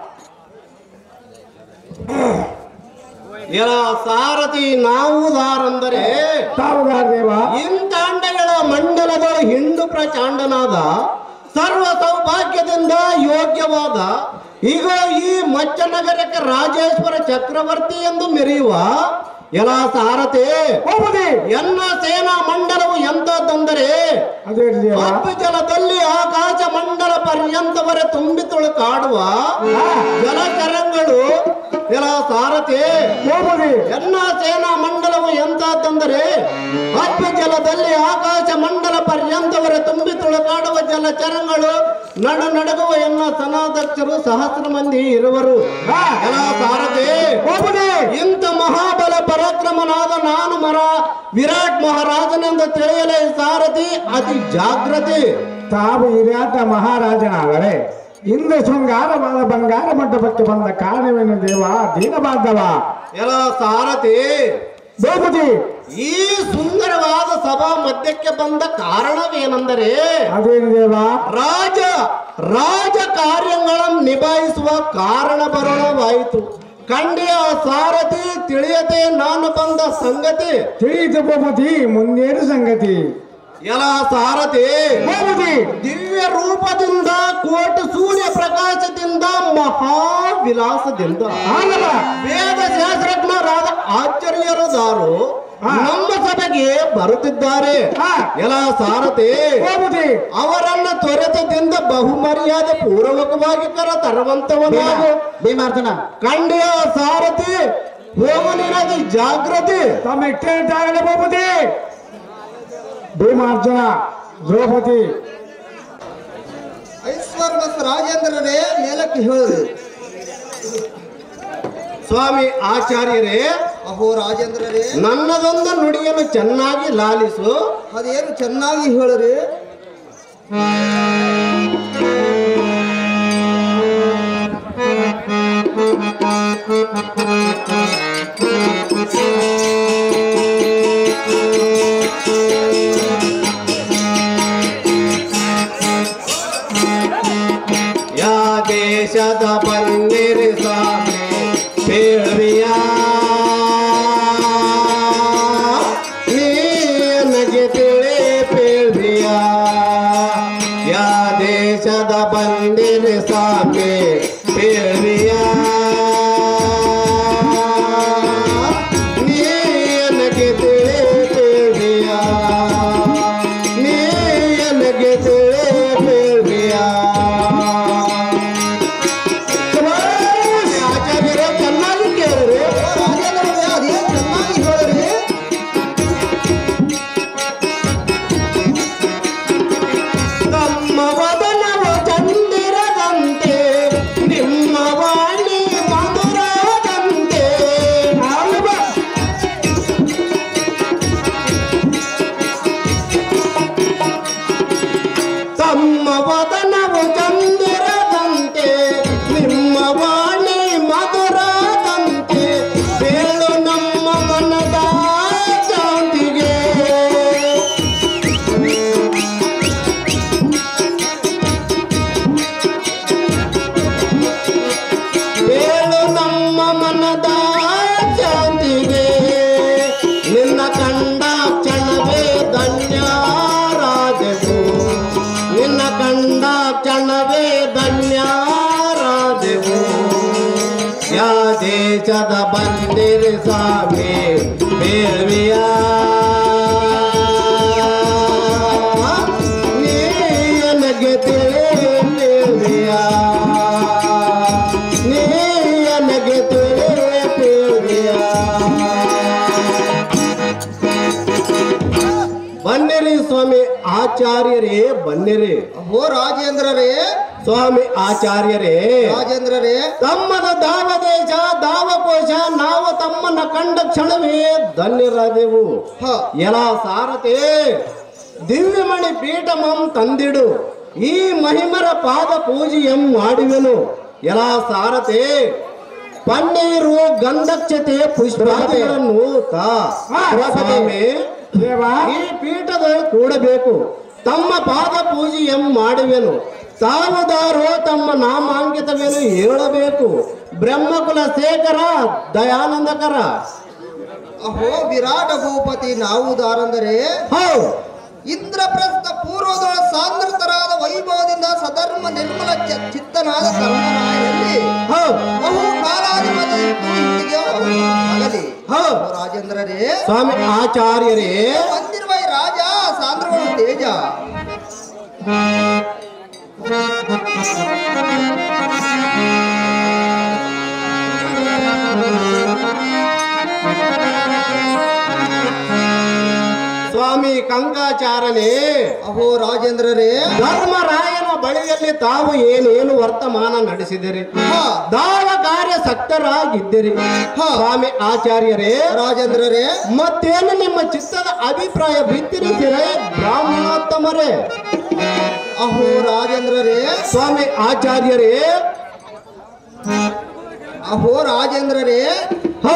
ಎಲ ಸಾರಥಿ ನಾವುದಾರಂದರೆ
ತಾವುದಾರ ದೇವ
ಇಂತಾಂಡಗಳ ಮಂಡಲದೊಳ ಹಿಂಡು ಪ್ರಚಾಂಡನಾದ ಸರ್ವ ಸೌಭಾಗ್ಯದಿಂದ ಯೋಗ್ಯವಾದ ಈಗ ಈ ಮಚ್ಚನಗರಕ್ಕೆ ರಾಜೇಶ್ವರ ಚಕ್ರವರ್ತಿ ಎಂದು ಮೆರೆಯುವ ಎಲ ಸಾರಥಿ
ಭೂಪತಿ
ಎನ್ನ ಸೇನಾ ಮಂಡಲವು ಎಂತಂದರೆ
ಅದೇ ದೇವ
ಜಲದಲ್ಲಿ ಆಕಾಶ ಮಂಡಲ ಪರ್ಯಂತವರೆ ತುಂಬಿ ತುಳುಕಾಡುವ ಜಲಚರಗಳು ಎಲ ಸಾರಥಿ
ಭೂಪತಿ
ಎನ್ನ ಸೇನಾ ಮಂಡಲವು ಎಂತಂದರೆ ಅಲ್ಪ ಜಲದಲ್ಲಿ ಆಕಾಶ ಮಂಡಲ ಪರ್ಯಂತವರೆ ತುಂಬಿ ತುಳುಕಾಡುವ ಜಲಚರಗಳು ನಡು ನಡಗುವ ಎನ್ನ ಸನಾಧ್ಯಕ್ಷರು ಸಹಸ್ರ ಮಂದಿ ಇರುವರು ಎಲ ಸಾರಥಿ
ಭೂಪತಿ
ಇಂಥ ಮಹಾಬಲ ಪರಾಕ್ರಮನಾದ ನಾನು ಮರ ವಿರಾಟ್ ಮಹಾರಾಜನೆಂದು ತಿಳಿಯಲೇ ಸಾರಥಿ ಅತಿ ಜಾಗ್ರತೆ
ತಾವು ಹಿರಿಯಾಟ ಮಹಾರಾಜನಾದರೆ ಇಂದು ಶೃಂಗಾರವಾದ ಬಂಗಾರ ಮಂಟಪಕ್ಕೆ ಬಂದ ಕಾರಣವೇನು ದೇವ ದೀನಬಾಂಧವ
ಎಲ ಸಾರಥಿ
ಭೂಪತಿ
ಈ ಸುಂದರವಾದ ಸಭಾ ಮಧ್ಯಕ್ಕೆ ಬಂದ ಕಾರಣವೇನೆಂದರೆ
ಅದೇನು ದೇವ
ರಾಜ ರಾಜ ಕಾರ್ಯಗಳನ್ನು ನಿಭಾಯಿಸುವ ಕಾರಣ ಬರಣವಾಯಿತು ಕಂಡಿಯ ಸಾರಥಿ ತಿಳಿಯದೆ ನಾನು ಬಂದ ಸಂಗತಿ
ತಿಳಿಯಿತು ಭೂಪತಿ ಮುಂದೇನು ಸಂಗತಿ
ಎಲ ಸಾರಥಿ
ಭೂಪತಿ
ದಿವ್ಯ ರೂಪದಿಂದ ಕೋಟಿ ಸೂರ್ಯ ಪ್ರಕಾಶದಿಂದ ಮಹಾವಿಲಾಸದಿಂದ
ಆಗಲ್ಲ
ವೇದ ಶಾಸ್ತ್ರಜ್ಞರಾದ ಆಚಾರ್ಯರದಾರು
ಹಾ.
ನಮ್ಮ ಸಭೆಗೆ ಬರುತ್ತಿದ್ದಾರೆ
ಹಾ.
ಎಲ ಸಾರಥಿ
ಭೂಪತಿ
ಅವರನ್ನ ತ್ವರಿತದಿಂದ ಬಹುಮರ್ಯಾದೆ ಪೂರ್ವಕವಾಗಿ ಕರ ತರುವಂತವನಾಗು
ಭೀಮಾರ್ಜುನ
ಕಂಡಿಯ ಸಾರಥಿ ಹೋಗಲಿನದು ಜಾಗೃತಿ
ತಮ್ಮ ಇಟ್ಟೇಟಾಗಲಿ ಭೂಪತಿ ಭೀಮಾರ್ಜುನ ದ್ರೌಪದಿ
ಐಶ್ವರ್ಮಸ್ ರಾಜೇಂದ್ರರೇ ಮೇಲಕ್ಕೆ ಹೇಳಿರಿ
ಸ್ವಾಮಿ ಆಚಾರ್ಯರೇ
ಅಹೋ ರಾಜೇಂದ್ರರೇ
ನನ್ನದೊಂದು ನುಡಿಯನ್ನು ಚೆನ್ನಾಗಿ ಲಾಲಿಸು
ಅದೇನು ಚೆನ್ನಾಗಿ ಹೇಳಿರಿ
ಯಾ ದೇಶದ ಬಂದಿರಿ ಸ್ವಾಮಿ ಕೇಳ್ವಿಯ ನೀನಗೆ ತಿಳಿ ಪೇಳ್ವಿಯ ಯಾ ದೇಶದ ಬಂದಿರಿ ಸ್ವಾಮಿ ಕೇಳ್ವಿಯ ನೀನಗೆ ತಿಳಿ ಪೇಳ್ವಿಯ ನೀನಗೆ ತಿಳಿ ಪೇಳ್ವಿಯ ಆಚಾರ್ಯರೇ ಚೆನ್ನಾಗಿ ಕೇಳ್ರಿ
ರಾಜೇಂದ್ರರೇ ಅದೇನು ಚೆನ್ನಾಗಿ ಹೇಳಿರಿ
ತಮ್ಮ ವದನವು ಚಂದಿರದಂತೆ ನಿಮ್ಮ ವಾಣಿ ಮಧುರದಂತೆ ತಮ್ಮ ವದನವು ಚಂದಿರದಂತೆ ನಿಮ್ಮ ವಾಣಿ ಮಧುರದಂತೆ ಬೇಳು ನಮ್ಮ ಮನದ ಶಾಂತಿಗೆ ಬೇಳು ನಮ್ಮ ಮನದ ಶಾಂತಿಗೆ ನಿನ್ನ ಕಂಡ ಕ್ಷಣವೇ ಧನ್ಯರಾದೆವು ನಿನ್ನ ಕಂಡ ಕ್ಷಣವೇ ಧನ್ಯರಾದೆವು ಯಾ ದೇಶದ ಬಂದಿರಿ ಸ್ವಾಮಿ ಬೇಳ್ವಿಯ ನೀನಗೆ ತಿಳಿಯ ನೀನಗೆ ತಿಳಿಯ ಬನ್ನಿರಿ ಸ್ವಾಮಿ ಆಚಾರ್ಯರೇ ಬನ್ನಿರಿ
ಅಹೋ ರಾಜೇಂದ್ರರೇ
ಸ್ವಾಮಿ ಆಚಾರ್ಯರೇ
ರಾಜೇಂದ್ರರೇ
ತಮ್ಮದ ದಾವದೇಶ ದಾವಕೋಶ ನಾವು ತಮ್ಮನ್ನ ಕಂಡ ಕ್ಷಣವೇ ಧನ್ಯರಾದೆವು
ಹ
ಎಲ ಸಾರಥಿ ದಿವ್ಯಮಣಿ ಪೀಠಮಂ ತಂದಿಡು ಈ ಮಹಿಮರ ಪಾದ ಪೂಜೆಯಂ ಮಾಡುವೆನು ಎಲ ಸಾರಥಿ ಪನ್ನೀರು ಗಂಧಕ್ಷತೆ ಪುಷ್ಪಾದಿಗಳನ್ನು ತಾ ಸ್ವಾಮಿ
ದೇವ
ಈ ಪೀಠದ ಕೂಡಬೇಕು ತಮ್ಮ ಪಾದ ಪೂಜೆಯಂ ಮಾಡುವೆನು ತಾವುದಾರೋ ತಮ್ಮ ನಾಮಾಂಕಿತವೇನು ಹೇಳಬೇಕು ಬ್ರಹ್ಮಕುಲ ಶೇಖರ ದಯಾನಂದಕರ
ಅಹೋ ವಿರಾಟ ಭೂಪತಿ ನಾವುದಾರಂದರೆ
ಹೌ
ಇಂದ್ರಪ್ರಸ್ಥ ಪೂರ್ವದೊಳ ಸಾಂದ್ರತರಾದ ವೈಭವದಿಂದ ನಮ್ಮ ನಿರ್ಮಲ ಚ- ಚಿತ್ತನಾದ ಧರ್ಮರಾಯನಲ್ಲಿ
ಹೋ
ಬಹು ಕಾಲಾಧಿಪತಿ ಇತ್ತು ಇಂದಿಗೆ ಆಗಲಿ
ಹೋ
ರಾಜೇಂದ್ರರೇ
ಸ್ವಾಮಿ ಆಚಾರ್ಯರೇ
ಬಂದಿರುವ ಈ ರಾಜ ಸಾಂದ್ರವನು ತೇಜ
ಸ್ವಾಮಿ ಕಂಕಾಚಾರನೇ
ಅಹೋ ರಾಜೇಂದ್ರರೇ
ಧರ್ಮರಾಯನ ಬಳಿಯಲ್ಲಿ ತಾವು ಏನೇನು ವರ್ತಮಾನ ನಡೆಸಿದಿರಿ
ಹಾ
ದಾವ ಕಾರ್ಯ ಸಕ್ತರಾಗಿದ್ದಿರಿ
ಹಾ.
ಸ್ವಾಮಿ ಆಚಾರ್ಯರೇ
ರಾಜೇಂದ್ರರೇ
ಮತ್ತೇನು ನಿಮ್ಮ ಚಿತ್ತದ ಅಭಿಪ್ರಾಯ ಬಿತ್ತಿರಿಸಿರೆ ಬ್ರಾಹ್ಮಣೋತ್ತಮರೇ
ಅಹೋ ರಾಜೇಂದ್ರರೇ
ಸ್ವಾಮಿ ಆಚಾರ್ಯರೇ
ಅಹೋ ರಾಜೇಂದ್ರರೇ
ಹೋ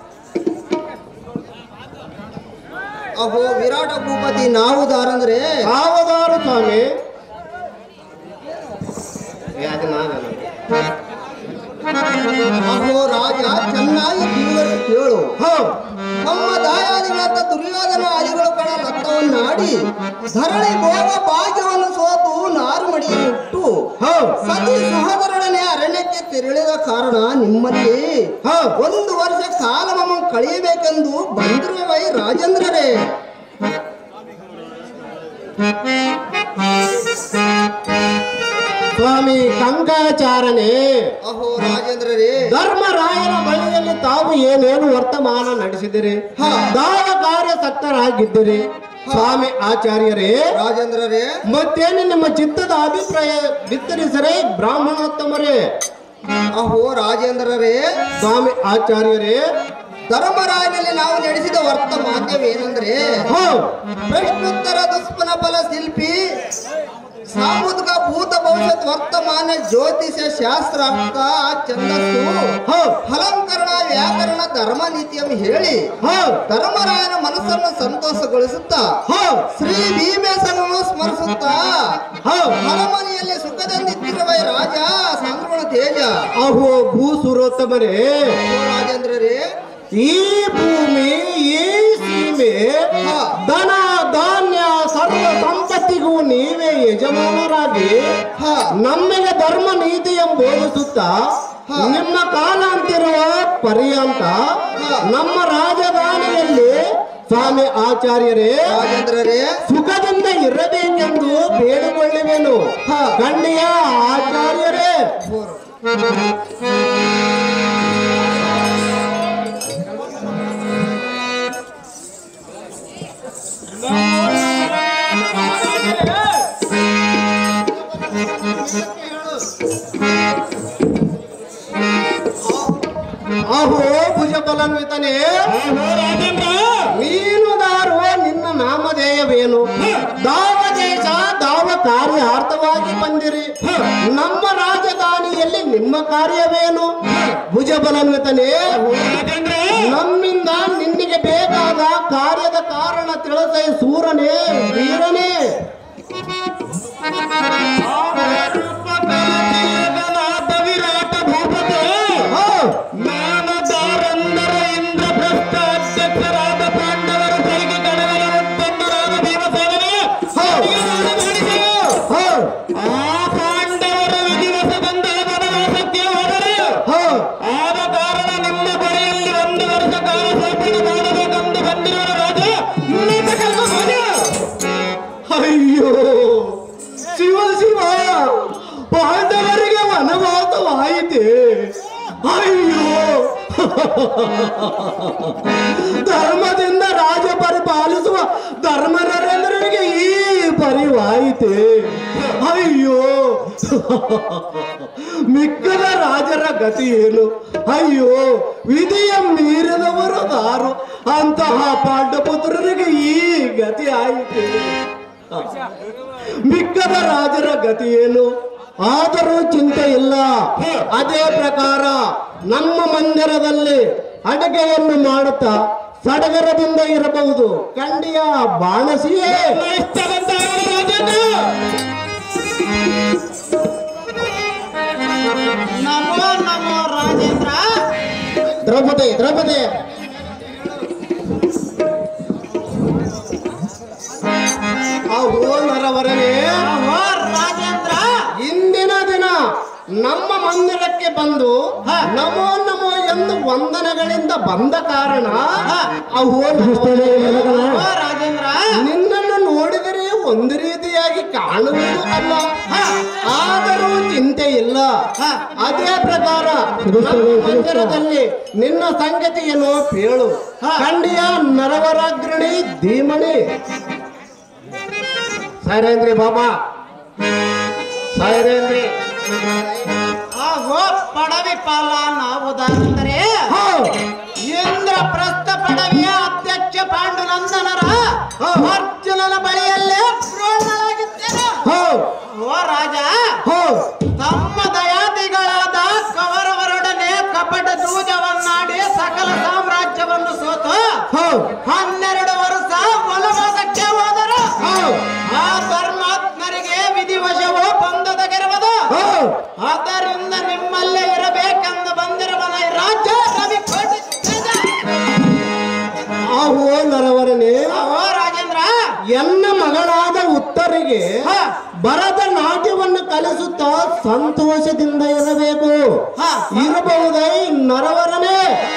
ಅಹೋ ವಿರಾಟ ಭೂಪತಿ ನಾವು ದಾರಂದ್ರೆ
ಯಾವದಾರು ಸ್ವಾಮಿ ಏ, ಅದು ನಾನಲ್ಲ.
ಅಹೋ ರಾಜ ಚೆನ್ನಾಗಿ ಕಿವಿಗಳು ಕೇಳು
ಹೋ
ನಮ್ಮ ದಾಯಾದಿಗಳಂತ ದುರ್ಯೋಧನ ಆದಿಗಳು ಕಣ ರಕ್ತವನ್ನಾಡಿ ಧರಣಿ ಭೋಗ ಭಾಗ್ಯವನ್ನು ಸೋತು ನಾರು ಮಡಿಯಿಟ್ಟು
ಹೋ
ಸತಿ ಸಹೋದರೊಡನೆ ಅರಣ್ಯಕ್ಕೆ ತೆರಳಿದ ಕಾರಣ ನಿಮ್ಮಲ್ಲಿ
ಹೋ
ಒಂದು ವರ್ಷ ಕಾಲ ನಮ್ಮ ಕಳೆಯಬೇಕೆಂದು ಬಂದಿರುವೈ ರಾಜೇಂದ್ರರೇ
ಸ್ವಾಮಿ ಕಂಕಾಚಾರನೇ
ಅಹೋ ರಾಜೇಂದ್ರರೇ
ಧರ್ಮರಾಯನ ಬಳಿಯಲ್ಲಿ ತಾವು ಏನೇನು ವರ್ತಮಾನ ನಡೆಸಿದಿರಿ
ಹಾ.
ದಾವ ಕಾರ್ಯ ಸಕ್ತರಾಗಿದ್ದಿರಿ ಸ್ವಾಮಿ ಆಚಾರ್ಯರೇ
ರಾಜೇಂದ್ರರೇ
ಮತ್ತೇನು ನಿಮ್ಮ ಚಿತ್ತದ ಅಭಿಪ್ರಾಯ ಬಿತ್ತರಿಸರೇ ಬ್ರಾಹ್ಮಣೋತ್ತಮರೇ
ಅಹೋ ರಾಜೇಂದ್ರರೇ
ಸ್ವಾಮಿ ಆಚಾರ್ಯರೇ
ಧರ್ಮರಾಯನಲ್ಲಿ ನಾವು ನಡೆಸಿದ ವರ್ತಮಾನ್ಯವೇನೆಂದ್ರೆ
ಹೋ
ಪ್ರಶ್ನೋತ್ತರ ದುಷ್ಪನ ಫಲ ಶಿಲ್ಪಿ ಸಾಮುದ್ರಿಕ ಭೂತ ಭವಿಷ್ಯತ್ ವರ್ತಮಾನ ಜ್ಯೋತಿಷ ಶಾಸ್ತ್ರಾರ್ಥ ಛಂದಸ್ಸು
ಹೋ
ಅಲಂಕರಣ ವ್ಯಾಕರಣ ಧರ್ಮ ನೀತಿಯನ್ನು ಹೇಳಿ
ಹೋ
ಧರ್ಮರಾಯನ ಮನಸ್ಸನ್ನು ಸಂತೋಷಗೊಳಿಸುತ್ತಾ
ಹೋ
ಶ್ರೀ ಭೀಮೇಶನನ್ನು ಸ್ಮರಿಸುತ್ತಾ
ಹೋ
ಅರಮನೆಯಲ್ಲಿ ಸುಖದಿಂದಿರುವ ಈ ರಾಜ ಸಂಕ್ರಮಣ ತೇಜ
ಅಹೋ ಭೂಸುರೋತ್ತಮರೇ
ಓ ರಾಜೇಂದ್ರರೇ
ಈ ಭೂಮಿ ಈ ಸೀಮೆ
ಹಾ.
ಧನ ಧಾನ್ಯ ಸರ್ವ ಸಂಪತ್ತಿಗೂ ನೀವೇ ಯಜಮಾನರಾಗಿ
ಹಾ
ನಮಗೆ ಧರ್ಮ ನೀತಿಯನ್ನು ಬೋಧಿಸುತ್ತಾ
ಹಾ.
ನಿಮ್ಮ ಕಾಲಾಂತಿರುವ ಪರ್ಯಂತ ನಮ್ಮ ರಾಜಧಾನಿಯಲ್ಲಿ ಸ್ವಾಮಿ ಆಚಾರ್ಯರೇ
ರಾಜೇಂದ್ರರೇ
ಸುಖದಿಂದ ಇರಬೇಕೆಂದು ಬೇಡಿಕೊಳ್ಳುವೆನು ಗಣ್ಯ ಆಚಾರ್ಯರೇ ಅಹೋ ಭುಜ ಫಲಾನ್ವಿತನೇ ಮೀನುದಾರುವ ನಿನ್ನ ನಾಮಧೇಯವೇನು ದಾವ ದೇಶ ದಾವ ಕಾರ್ಯಾರ್ಥವಾಗಿ ಬಂದಿರಿ ನಮ್ಮ ರಾಜಧಾನಿಯಲ್ಲಿ ನಿಮ್ಮ ಕಾರ್ಯವೇನು ಭುಜ ಬಲನ್ವಿತನೇ ನಮ್ಮಿಂದ ನಿನ್ನಿಗೆ ಬೇಕಾದ ಕಾರ್ಯದ ಕಾರಣ ತಿಳಿಸೈ ಸೂರನೇ ವೀರನೇ
ವಿರಾಟ ಭೂಪತಿ
ಹೋ,
ಜ್ಞಾನದಾರಂದರ ಇಂದ್ರಪ್ರಸ್ಥ ಅಧ್ಯಕ್ಷರಾದ ಪಾಂಡವರ ಕೈಗೆ ಕಡವರ ಮುತ್ತಂದರಾದ ಭೀಮಸೇನನೇ ಅಡಿಗೆಯನ್ನು ಮಾಡಿಸಲು
ಹೋ,
ಆ ಪಾಂಡವರ ವಿಧಿವಶದಿಂದ ವನವಾಸಕ್ಕೆ ಹೋದರೆ
ಹೋ.
ಆದ ಕಾರಣ ನಿಮ್ಮ ಬಳಿಯಲ್ಲಿ ಒಂದು ವರ್ಷ ಕಾಲ ಸಮರ್ಪಣೆ ಮಾಡಬೇಕೆಂದು ಬಂದಿರುವ ರಾಜ ನಿಮ್ಮ ಕಲ್ಪ ಮಾಡ
ಅಯ್ಯೋ ಶಿವ ಶಿವ ಪಾಂಡವರಿಗೆ ವನವಾಸವಾಯಿತೆ ಅಯ್ಯೋ ಧರ್ಮದಿಂದ ರಾಜ ಪರಿಪಾಲಿಸುವ ಧರ್ಮ ನರೇಂದ್ರನಿಗೆ ಈ ಪರಿವಾಯಿತೆ ಅಯ್ಯೋ ಮಿಕ್ಕದ ರಾಜರ ಗತಿ ಏನು ಅಯ್ಯೋ ವಿಧಿಯ ಮೀರಿದವರು ದಾರು ಅಂತಹ ಪಾಂಡಪುತ್ರರಿಗೆ ಈ ಗತಿ ಆಯಿತು ಮಿಕ್ಕದ ರಾಜರ ಗತಿ ಏನು ಆದರೂ ಚಿಂತೆ ಇಲ್ಲ ಅದೇ ಪ್ರಕಾರ ನಮ್ಮ ಮಂದಿರದಲ್ಲಿ ಅಡುಗೆಯನ್ನು ಮಾಡುತ್ತಾ ಸಡಗರದಿಂದ ಇರಬಹುದು ಕಂಡಿಯ ಬಾಣಸಿಯೇ
ಇಷ್ಟವಂತ ರಾಜನ
ನಮೋ ನಮೋ ರಾಜೇಂದ್ರ
ದ್ರೌಪದಿ ದ್ರೌಪದಿ ಅಹೋ ನರವರನೇ
ನಮೋ ರಾಜೇಂದ್ರ
ಹಿಂದೆ ನಮ್ಮ ಮಂದಿರಕ್ಕೆ ಬಂದು ನಮೋ ನಮೋ ಎಂದು ವಂದನೆಗಳಿಂದ ಬಂದ ಕಾರಣ ಅವು
ಓ ರಾಜೇಂದ್ರ
ನಿನ್ನನ್ನು ನೋಡಿದರೆ ಒಂದು ರೀತಿಯಾಗಿ ಕಾಣುವುದು ಅಲ್ಲ ಆದರೂ ಚಿಂತೆ ಇಲ್ಲ ಅದೇ ಪ್ರಕಾರ ನಮ್ಮ ಮಂದಿರದಲ್ಲಿ ನಿನ್ನ ಸಂಗತಿಯನ್ನು ಪೇಳು ಖಂಡಿಯ ನರವರಾಗ್ರಣಿ ಧೀಮಣಿ ಸೈರೇಂದ್ರಿ ಬಾಬಾ ಸೈರೇಂದ್ರಿ
ಆಹೋ ಪಡವಿ ಪಾಲ ನಾವುದಾರೆಂದರೆ ಇಂದ್ರ ಪ್ರಸ್ಥ ಪಡವಿಯ ಅಧ್ಯಕ್ಷ ಪಾಂಡುನಂದನರ ಅರ್ಜುನನ ಬಳಿಯಲ್ಲೇ ಪ್ರೋಣನಾಗಿದ್ದೇನೆ
ಹೋ
ಓ ರಾಜ
ಹೋ
ತಮ್ಮ ದಯಾದಿಗಳಾದ ಕವರವರೊಡನೆ ಕಪಟ ದೂಜವನ್ನಾಡಿ ಸಕಲ ಸಾಮ್ರಾಜ್ಯವನ್ನು ಸೋತು
ಹೋ
ಹನ್ನೆರಡು ವರ್ಷ ವನವಾಸಕ್ಕೆ ಹೋದರು
ಹೋ
ಆ ಧರ್ಮಾತ್ಮರಿಗೆ ವಿಧಿವಶವೋ ಬಂಧದ ಗೆರವದು
ಹೋ
ಆದ್ದರಿಂದ ನಿಮ್ಮಲ್ಲೇ ಇರಬೇಕೆಂದು ಬಂದಿರುವನ ಈ ರಾಜ್ಯ ರವಿ ಕೋಟಿ
ಆಹೋ ನರವರನೇ
ಓ ರಾಜೇಂದ್ರ
ಎನ್ನ ಮಗಳಾದ ಉತ್ತರಿಗೆ ಬರದ ನಾಟ್ಯವನ್ನು ಕಲಿಸುತ್ತಾ ಸಂತೋಷದಿಂದ ಇರಬೇಕು
ಹಾ.
ಇರಬಹುದೈ ನರವರನೇ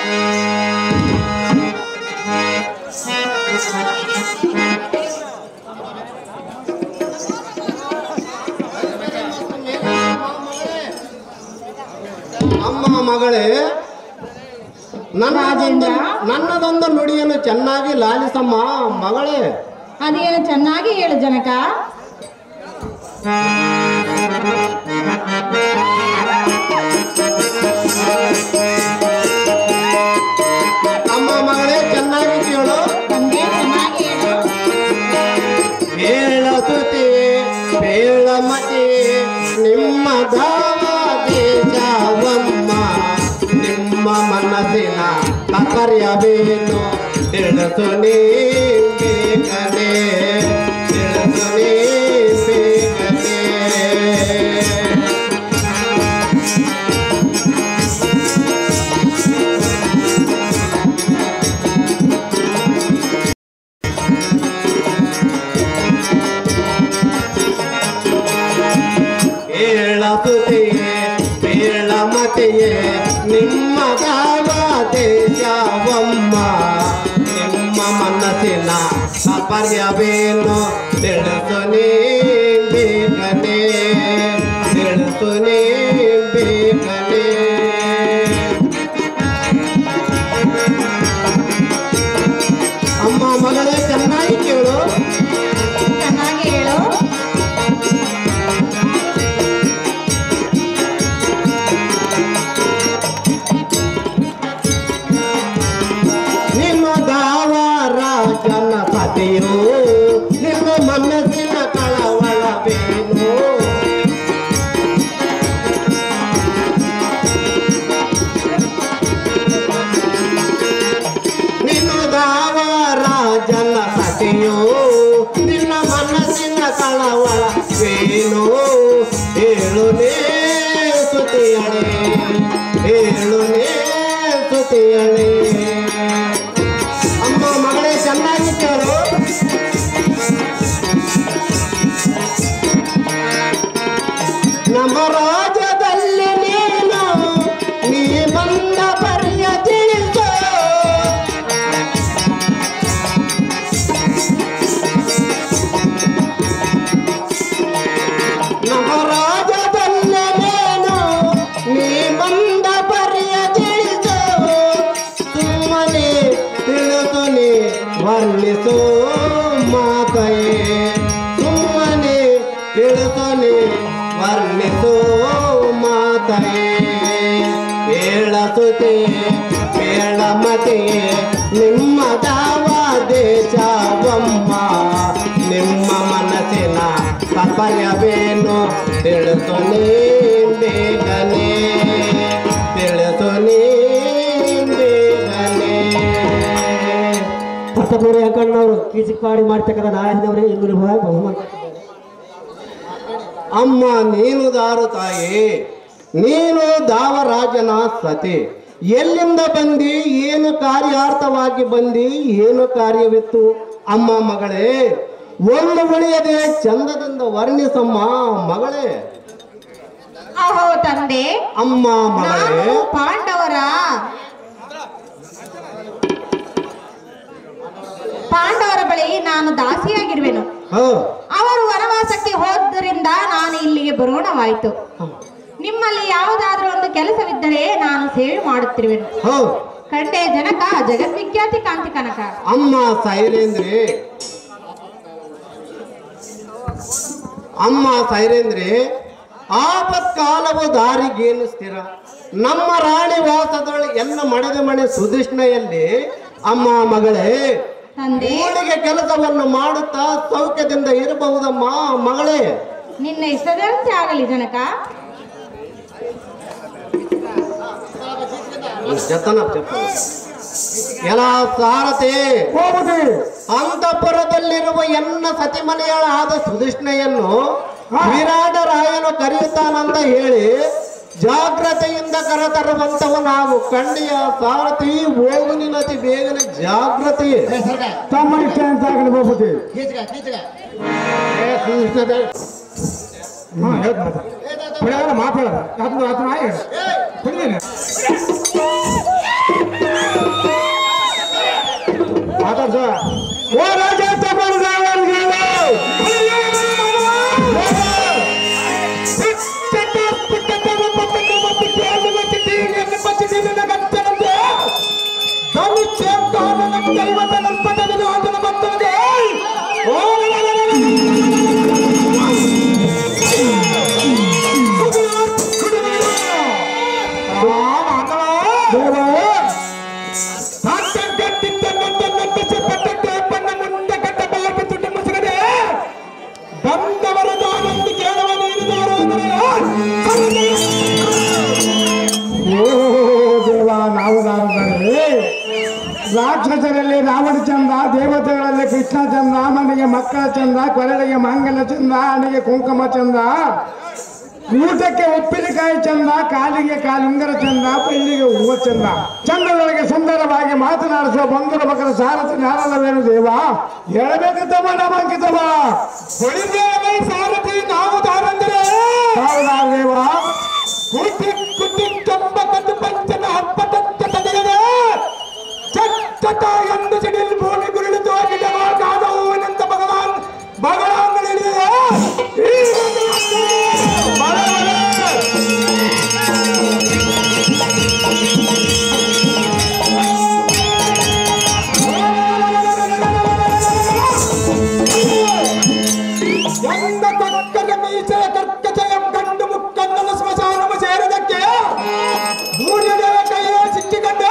ಅಮ್ಮ ಮಗಳೇ ನನ್ನದೊಂದು ನನ್ನದೊಂದು ನುಡಿಯನ್ನು ಚೆನ್ನಾಗಿ ಲಾಲಿಸಮ್ಮ ಮಗಳೇ
ಅದೇನು ಚೆನ್ನಾಗಿ ಹೇಳು ಜನಕ
ಅಮ್ಮ ಮಗಳೇ ಚೆನ್ನಾಗಿ ಕೇಳು
ತಂದೆ ಚೆನ್ನಾಗಿ ಹೇಳು
ಬೇಳ ಸುತಿ ಬೇಳ ಮತಿ ನಿಮ್ಮ ಧಾವ ದೇಶವಮ್ಮ ನಿಮ್ಮ ಮನಸ್ಸಿನ ತಾತ್ಪರ್ಯವೇನು ತಿಳಿಸು ನೀ ಬೇಗನೆ ತಿಳಿಸು ನೀ ಬೇಗನೆ ಏಳಸುತಿಯೇ ಬೇಳಮತಿಯೇ ನಿಮ್ಮ ಗಾವ ದೇಶವಮ್ಮ ನಿಮ್ಮ ಮನಸ್ಸಿನ ತಾತ್ಪರ್ಯವೇನು ತಿಳಿಸು ನೀ ಬೇಗನೆ ತಿಳಿಸು ನೀ ಬೇಗನೆ ಅಮ್ಮ ಮಗಳೇ ಚೆನ್ನಾಗಿ ಕೇಳು
ಚೆನ್ನಾಗಿ ಹೇಳು
ನಿಮ್ಮ ದಾವರ ಜನ ಪತಿಯು ನಿಮ್ಮ ಮನಸ್ಸಿನ ಕಳವಳವೇನು ನಿನ್ನ ದಾವರ ಜನ ಪತಿಯು ನಿನ್ನ ಮನಸ್ಸಿನ ಕಳವಳವೇನು ಹೇಳು ನೇ ಸುತಿಯಳೆ ಹೇಳು ನೇ ಸುತಿಯಳೆ ಅಮ್ಮ ಮಗಳೇ ಚೆನ್ನಾಗಿ ಕೇಳು ನಮ್ಮ ರಾಜ್ಯದಲ್ಲಿ ನೀನು ನೀ ಬಂದ ಪರಿಯ ತಿಳಿಸು ನಮ್ಮ ರಾಜ್ಯದಲ್ಲಿ ನೀನು ನೀ ಬಂದ ಪರಿಯ ತಿಳಿಸು ಸುಮ್ಮನೆ ತಿಳಿದು ನೀ ವರ್ಣಿಸು ಮಾತೆಯೇ ಸುಮ್ಮನೆ ತಿಳಿದು ನೀ ವರ್ಣಿಸು ಮಾತೆಯೇ ಹೇಳಸುತ್ತೆ ಹೇಳಮತೆಯೇ ನಿಮ್ಮ ದಾವ ದೇಶವಮ್ಮ ನಿಮ್ಮ ಮನಸ್ಸಿನ ತಾತ್ಪರ್ಯವೇನು ತಿಳಿಸು ನೀ ಬೇಗನೆ ತಿಳಿಸು ನೀ ಬೇಗನೆ
ಪರ್ತಪೂರಿ ಅಂಕಣ್ಣವರು ಕೀಚಿಪಾಡಿ ಮಾಡ್ತಕ್ಕಂಥ ನಾರಾಯಣದವರೇ ಇಂದು ಬಹುಮಾನ
ಅಮ್ಮ ನೀನು ದಾರು ತಾಯಿ ನೀನು ದಾವರಾಜನ ಸತಿ ಎಲ್ಲಿಂದ ಬಂದಿ ಏನು ಕಾರ್ಯಾರ್ಥವಾಗಿ ಬಂದಿ ಏನು ಕಾರ್ಯವಿತ್ತು ಅಮ್ಮ ಮಗಳೇ ಒಂದು ಉಳಿಯದೆ ಚಂದದಿಂದ ವರ್ಣಿಸಮ್ಮ ಮಗಳೇ
ಅಹೋ ತನ್ನ ತಂದೆ
ಅಮ್ಮ ಮಗಳೇ
ನಾನು ಪಾಂಡವರ ಪಾಂಡವರ ಬಳಿ ನಾನು ದಾಸಿಯಾಗಿರುವೆನು
ಹೋ
ಅವರು ವನವಾಸಕ್ಕೆ ಹೋದ್ದರಿಂದ ನಾನು ಇಲ್ಲಿಗೆ ಬರೋಣವಾಯಿತು ನಿಮ್ಮಲ್ಲಿ ಯಾವುದಾದ್ರೂ ಒಂದು ಕೆಲಸವಿದ್ದರೆ ನಾನು ಸೇವೆ ಮಾಡುತ್ತಿರುವೆನು
ಹೋ
ಕಂಡೆ ಜನಕ ಜಗದ್ವಿಖ್ಯಾತಿ ಕಾಂತಿ ಕನಕ
ಅಮ್ಮ ಸೈರೇಂದ್ರಿ ಅಮ್ಮ ಸೈರೇಂದ್ರಿ ಆಪತ್ಕಾಲವು ದಾರಿಗೇನು ಸ್ಥಿರ ನಮ್ಮ ರಾಣಿ ವಾಸದೊಳ ಎಲ್ಲ ಮಡೆದ ಮನೆ ಸುಧಿಷ್ಣೆಯಲ್ಲಿ ಅಮ್ಮ ಮಗಳೇ
ತಂದೆ
ಊಳಿಗೆ ಕೆಲಸವನ್ನು ಮಾಡುತ್ತಾ ಸೌಖ್ಯದಿಂದ ಇರಬಹುದಮ್ಮ ಮಗಳೇ
ನಿನ್ನ ಇಷ್ಟದಂತೆ ಆಗಲಿ ಜನಕ
ಜತನ ಜತನ ಎಲ್ಲ ಸಾರಥಿ
ಹೋಗುದಿ
ಅಂತಃಪುರದಲ್ಲಿರುವ ಎನ್ನ ಸತಿಮನೆಯಳಾದ ಸುಧಿಷ್ಣೆಯನ್ನು ವಿರಾಟ ರಾಯನು ಕರೆಯುತ್ತಾನಂತ ಹೇಳಿ ಜಾಗ್ರತೆಯಿಂದ ಕರೆತರುವಂತವ ನಾವು ಕಂಡಿಯ ಸಾರಥಿ ಹೋಗು ನಿನತಿ ಬೇಗನೆ ಜಾಗ್ರತೆ
ಏ, ಸರ್ಗ
ತಮ್ಮ ಇಷ್ಟ ಅಂತ ಆಗಲಿ ಹೋಗುದಿ
ಕೀಚಗ ಕೀಚಗ
ಹಾ ಹೇಳ್ತ ಮಾತಾಡ ಮಾತಾಡ ಅದನ್ನ ಅದನ್ನ ಹೇಳು ಕುಡಿದೇನೆ ಮಾತಾಡ್ಸ ಓ ರಾಜ ತಗೊಂಡು ಬಂದವರ ದಾನಂದು ಕೇಳುವ ಓ ದೇವ ನಾವು ದಾನದಲ್ಲಿ ರಾಕ್ಷಸರಲ್ಲಿ ರಾವಣ ಚಂದ ದೇವತೆಗಳಲ್ಲಿ ಕೃಷ್ಣ ಚಂದ ಮನೆಗೆ ಮಕ್ಕಳ ಚಂದ ಕೊರಳಿಗೆ ಮಾಂಗಲ್ಯ ಚಂದ ಹಣೆಗೆ ಕುಂಕುಮ ಚಂದ ಊಟಕ್ಕೆ ಉಪ್ಪಿನಕಾಯಿ ಚಂದ ಕಾಲಿಗೆ ಕಾಲುಂಗರ ಚಂದ ಪೆಳ್ಳಿಗೆ ಹೂವ ಚಂದ ಚಂದದೊಳಗೆ ಸುಂದರವಾಗಿ ಮಾತನಾಡಿಸುವ ಬಂಧುರ ಮಕ್ಕಳ ಸಾರಥಿ ನಾರಲ್ಲವೇನು ದೇವ ಹೇಳಬೇಕಿದ್ದವ ನಾಮಾಂಕಿತವ ಹೊಳಿದೇವ ಸಾರಥಿ ನಾವು ದಾರಂದರೆ ಹೌದಾ ದೇವ ಕುಟ್ಟಿ ಕುಟ್ಟಿ ಕಂಬ ಕದ್ದು ಪಂಚನ ಹಬ್ಬ ತಡೆಯದೆ ಚಟ್ಟಟ ಎಂದು ಸಿಡಿಲ್ ಭೂಮಿ ಗುರುಳು ತೋರಿದ ಕಾದ ಹೂವಿನಂತ ಭಗವಾನ್ ಭಗವಾನ್ಗಳಿದೆ ಈ ಬಲ ಬಲ. ಎಂದ ಕಕ್ಕದ ಮೀಸೆಯ ಕರ್ಕಜಯಂ ಕಂಡು ಮುಕ್ಕನ್ನನ ಸ್ಮಶಾನವು ಸೇರಿದಕ್ಕೆ ಮೂರ್ಯದೇವ ಕೈಯ ಸಿಕ್ಕಿಕೊಂಡು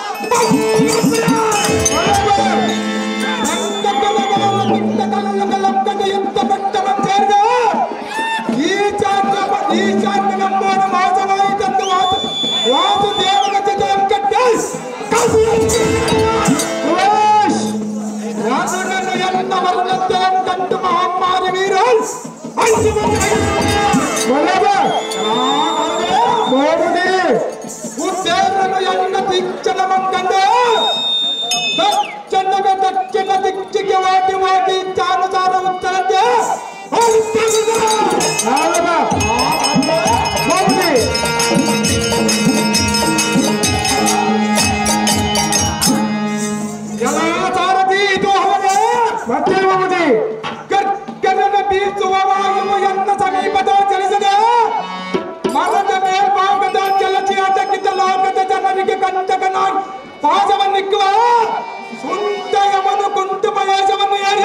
ಈ ಚಾಂದ್ರ ಈ ಚಾಂದ್ರ ನಮ್ಮೋನ ಮಾಸವಾಯಿತಂದು ವಾಸ ವಾಸು ದೇವನ ಜೊತೆ ಕಟ್ಟಿ ರಾಜನನ್ನು ಎಲ್ಲ ವರ್ಣತೆ ಕಂಡು ಮಹಾಮಾರಿ ವೀರ ಉದ್ದೇಶನು ಎಲ್ಲ ದಿಚ್ಚನ ಮಂಗಂದು ದಕ್ಷಿಣಗ ದಕ್ಷಿಣ ದಿಕ್ಕಿಗೆ ಓಟಿ ಓಟಿ ಚಾನುಸಾರ ಉತ್ತರಕ್ಕೆ ಎಲ್ಲ ಸಾರಥಿ ಇದು ಅವನೇ ಮತ್ತೆ ಹೋಗುದಿ ಕರ್ಕನನ ಬೀಸುವ ವಾಯುವು ಎನ್ನ ಸಮೀಪದ ಚಲಿಸದೆ ಮರದ ಮೇಲ್ಭಾಗದ ಜಲಚಿಯಾಟಕ್ಕಿದ್ದ ಲೋಕದ ಜನರಿಗೆ ಕಂಟಕನಾಗಿ ಪಾದವನ್ನಿಕ್ಕುವ ಸುಂದರವನು ಕುಂಟು ಮಹೇಶವನ್ನು ಏರಿ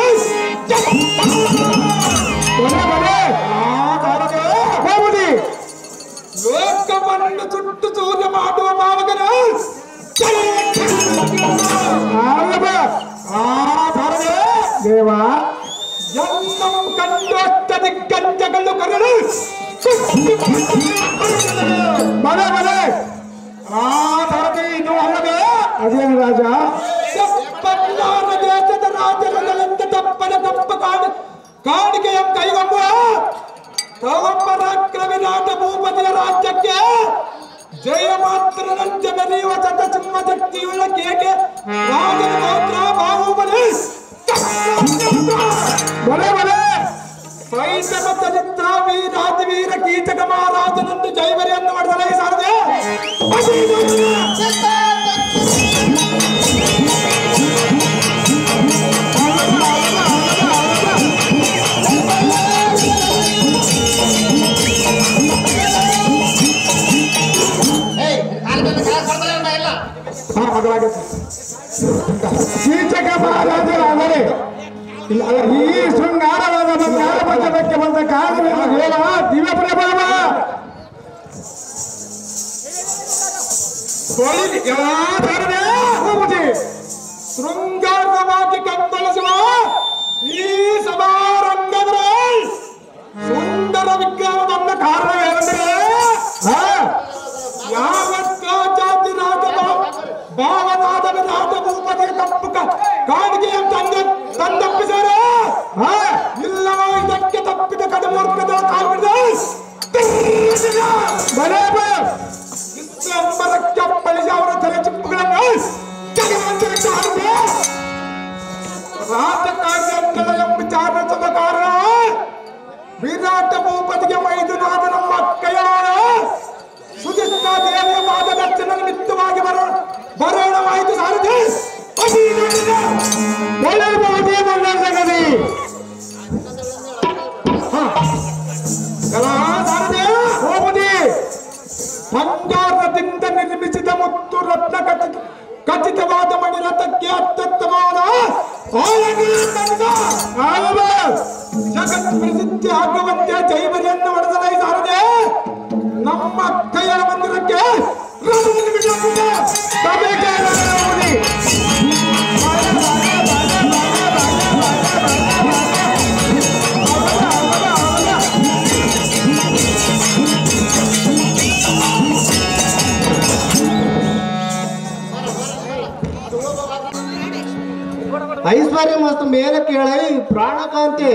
ಹೋಗುದಿ ಲೋಕವನ್ನು ಸುಟ್ಟು ಸೂರ್ಯ ಮಾಡುವ ಭಾವಗನು ದೇವ ಎಲ್ಲವೂ ಕಂಡೊತ್ತ ದಿಗ್ಗಂಜಗಳು ಕರಳು ಬಲೆ ಬಲೆ ಅದೇನು ರಾಜ ತಪ್ಪಲ್ಲಾರ ದೇಶದ ರಾಜರಗಳಿಂದ ತಪ್ಪನ ತಪ್ಪ ಕಾಡು ಕಾಣಿಕೆಯ ಕೈಗೊಂಬ ತಗೊಂಬರಾಕ್ರ ವಿರಾಟ ಭೂಪತಿಯ ರಾಜ್ಯಕ್ಕೆ ಜಯ ಮಾತ್ರ ನಂಜ ಮೆರೆಯುವ ಸತ ಸಿಂಹ ಶಕ್ತಿಯುಳ್ಳ ಕೇಕೆ ರಾಜನ ಮಾತ್ರ ಬಾಹುಬಲಿ ಬಲೆ ಬಲೆ ಸೈನ್ಯದ ಚರಿತ್ರ ವೀರಾಜ ವೀರ ಕೀಚಕ ಮಹಾರಾಜನನ್ನು ಜೈವರಿಯನ್ನು
ಏಯ್ ಕಾಲ್ ಮೇಲೆ ಕಾಲ್ ಕೊಡ್ತಾರೆ ಅಣ್ಣ ಎಲ್ಲ
ಹಾ, ಮಗಳಾಗತ್ತೆ. ಕೀಚಕ ಮಹಾರಾಜರಾದರೆ ಈ ಶೃಂಗಾರವಾದ ಬಂಗಾರ ಮಂದಿರಕ್ಕೆ ಬಂದ ಕಾರಣವೇನು ಹೇಳ ದಿವ್ಯ ಪ್ರಭಾವ ತೊಳಿಲಿ ಯಾರೇ ಹೋಗುದಿ ಶೃಂಗಾರವಾಗಿ ಕತ್ತಳಿಸುವ ಈ ಸಮಾರಂಭದಲ್ಲಿ ಸುಂದರ ವಿಗ್ರಹ ಬಂದ ಕಾರಣವೇನೆಂದರೆ ಹಾ, ಯಾವತ್ತ ಜಾತಿ ರಾಜ ಭಾವನಾದ ವಿರಾಟ ಭೂಪತಿಯ ತಪ್ಪು ಕ- ಕಾಣಿಕೆಯ ತಂದ ತಂದಪ್ಪಿದ್ದಾರೆ ಹಾ, ಇಲ್ಲವ ಇದಕ್ಕೆ ತಪ್ಪಿದ ಕಡಮೂರ್ಖದ ಕಾಲ್ಬಿಡ ವಿಶ್ವಂಬರಕ್ಕೆ ಅಪ್ಪಳಿಸಿ ಅವರ ತಲೆ ಚಿಪ್ಪುಗಳನ್ನು ಜಗವಂತರಕ್ಕೆ ಹಾರಿದೆ. ರಾಜಕಾರ್ಯಗಳ ಎಂಬ ಚಾರಣದ ಕಾರಣ ವಿರಾಟ ಭೂಪತಿಗೆ ಮೈದುನಾದ ನಮ್ಮ ಅಕ್ಕಯ್ಯನವರ ಸುಧಿಷ್ಠಾ ದೇವಿಯ ಮಾರ್ಗದರ್ಶನ ನಿಮಿತ್ತವಾಗಿ ಬರೋ ಬರೋಣವಾಯಿತು ಸಾರಥಿ ಒಳ್ಳೆಯಬಹುದೇ ಮನ್ನಗದಿ ಸಾರಥಿ ಹೋಗುದಿ ಬಂಗಾರದಿಂದ ನಿರ್ಮಿಸಿದ ಮುತ್ತು ರತ್ನ ಖಚಿತ ಖಚಿತವಾದ ಮಣಿರಥಕ್ಕೆ ಅತ್ಯುತ್ತಮವಾದ ಆಲಗಿ ತಂದ. ಆಲವ ಜಗತ್ ಪ್ರಸಿದ್ಧಿ ಆಗುವಂತೆ ಜೈವರಿಯನ್ನು ಒಡೆದಲೈ ಸಾರದೆ ನಮ್ಮ ಕೈಯ ಮಂದಿರಕ್ಕೆ ರಥವನ್ನು ಬಿಡಲಾಗಿದೆ. ಸಭೆಗೆ ರಥವನ್ನು.
ಐಶ್ವರ್ಯ ಮಸ್ತ್ ಮೇಲೆ ಕೇಳಿ ಪ್ರಾಣಕಾಂತಿ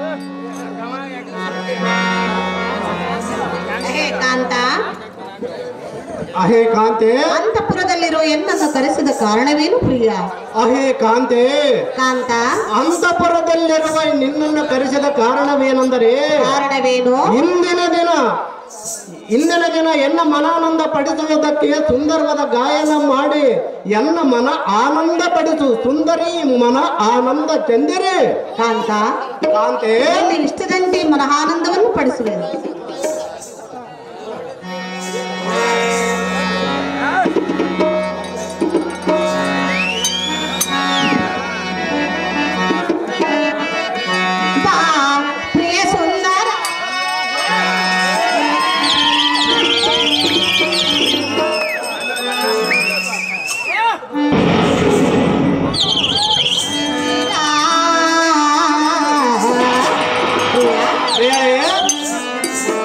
ಹೇ ಕಾಂತ
ಅಹೇ ಕಾಂತೆ
ಅಂತಃಪುರದಲ್ಲಿರೋ ಎನ್ನನ್ನು ಕರೆಸಿದ ಕಾರಣವೇನು ಪ್ರಿಯ
ಅಹೇ ಕಾಂತೆ
ಕಾಂತ
ಅಂತಃಪುರದಲ್ಲಿರುವ ನಿನ್ನನ್ನು ಕರೆಸಿದ ಕಾರಣವೇನೆಂದರೆ
ಕಾರಣವೇನು
ಇಂದಿನ ದಿನ ಇಂದಿನ ದಿನ ಎನ್ನ ಮನಾನಂದ ಪಡಿಸುವುದಕ್ಕೆ ಸುಂದರವಾದ ಗಾಯನ ಮಾಡಿ ಎನ್ನ ಮನ ಆನಂದ ಪಡಿಸು ಸುಂದರಿ ಮನ ಆನಂದ ಚಂದಿರಿ
ಕಾಂತ
ಕಾಂತೆ
ಎಲ್ಲಿ ಇಷ್ಟದಂತೆ ಮನಹಾನಂದವನ್ನು ಪಡಿಸುವೆ ಬಾ, ಪ್ರಿಯ ಸುಂದರ ಪ್ರಿಯ
ಪ್ರಿಯರೇ,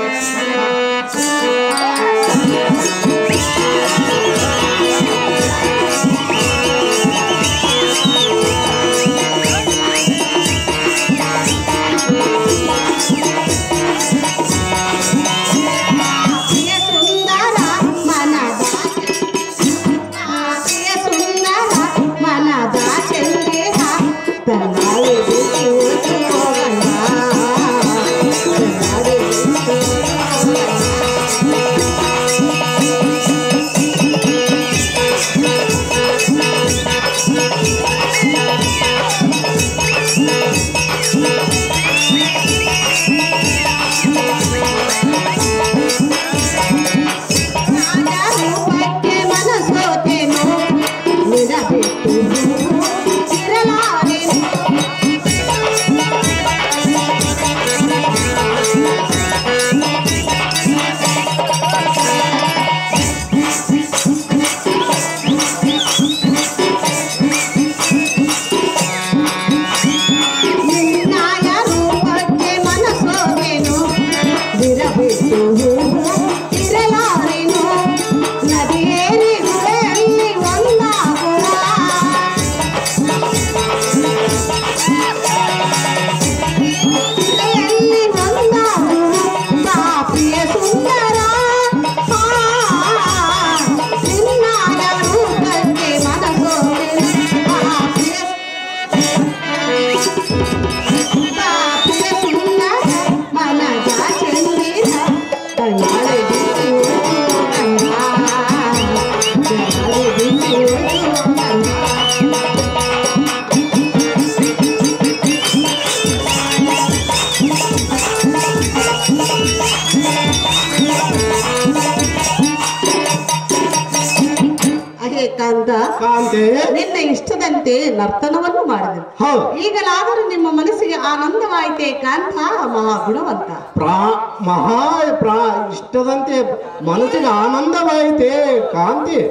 ಕಾಂತ
ಕಾಂತೆ
ನಿನ್ನ ಇಷ್ಟದಂತೆ ನರ್ತನವನ್ನು ಮಾಡಿದೆ
ಹೌದು
ಈಗಲಾದರೂ ನಿಮ್ಮ ಮನಸ್ಸಿಗೆ ಆನಂದವಾಯಿತೆ ಕಾಂತ ಮಹಾಗುಣವಂತ
ಪ್ರಾ ಮಹಾ ಪ್ರಾ ಇಷ್ಟದಂತೆ ಮನಸ್ಸಿಗೆ ಆನಂದವಾಯಿತೆ ಕಾಂತಿ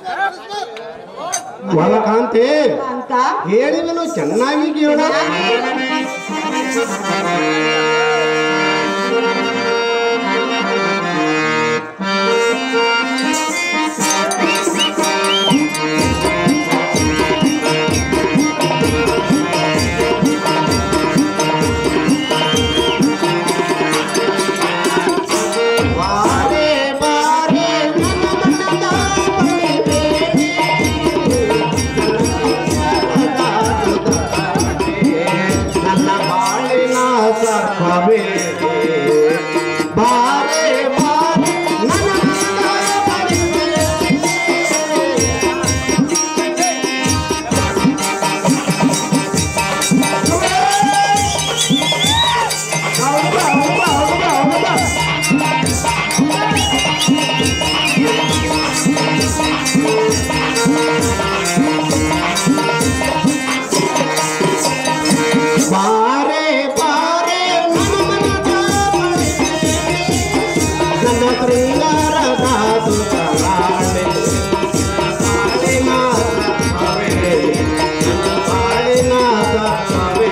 ಒಳ ಕಾಂತಿ
ಕಾಂತ
ಹೇಳಿದನು ಚೆನ್ನಾಗಿ ಕೇಳ ಬಾರೆ ಬಾರೆ ನನ್ನ ಮನದ ಬಳಿಬೇಡಿ. ನನ್ನ ಬಾಳಿನ ಸರ್ಪವೇ ಬಾರೆ ಬಾರೆ ನನ್ನ ಮನದ ಬಳಿಬೇಡಿ. ಹೌದಾ, ಹೌದಾ, ಹೌದಾ, ಹೌದಾ. ಬಾರೆ ಬಾರೆ ನನ್ನ ಮನದ ಬಳಿಬೇಡಿ. ನನ್ನ ಶೃಂಗಾರದ ಸುಖವಾಡೆ. ಬಾಳಿನ ಸರ್ಪವೇ, ನನ್ನ ಬಾಳಿನ ಸರ್ಪವೇ.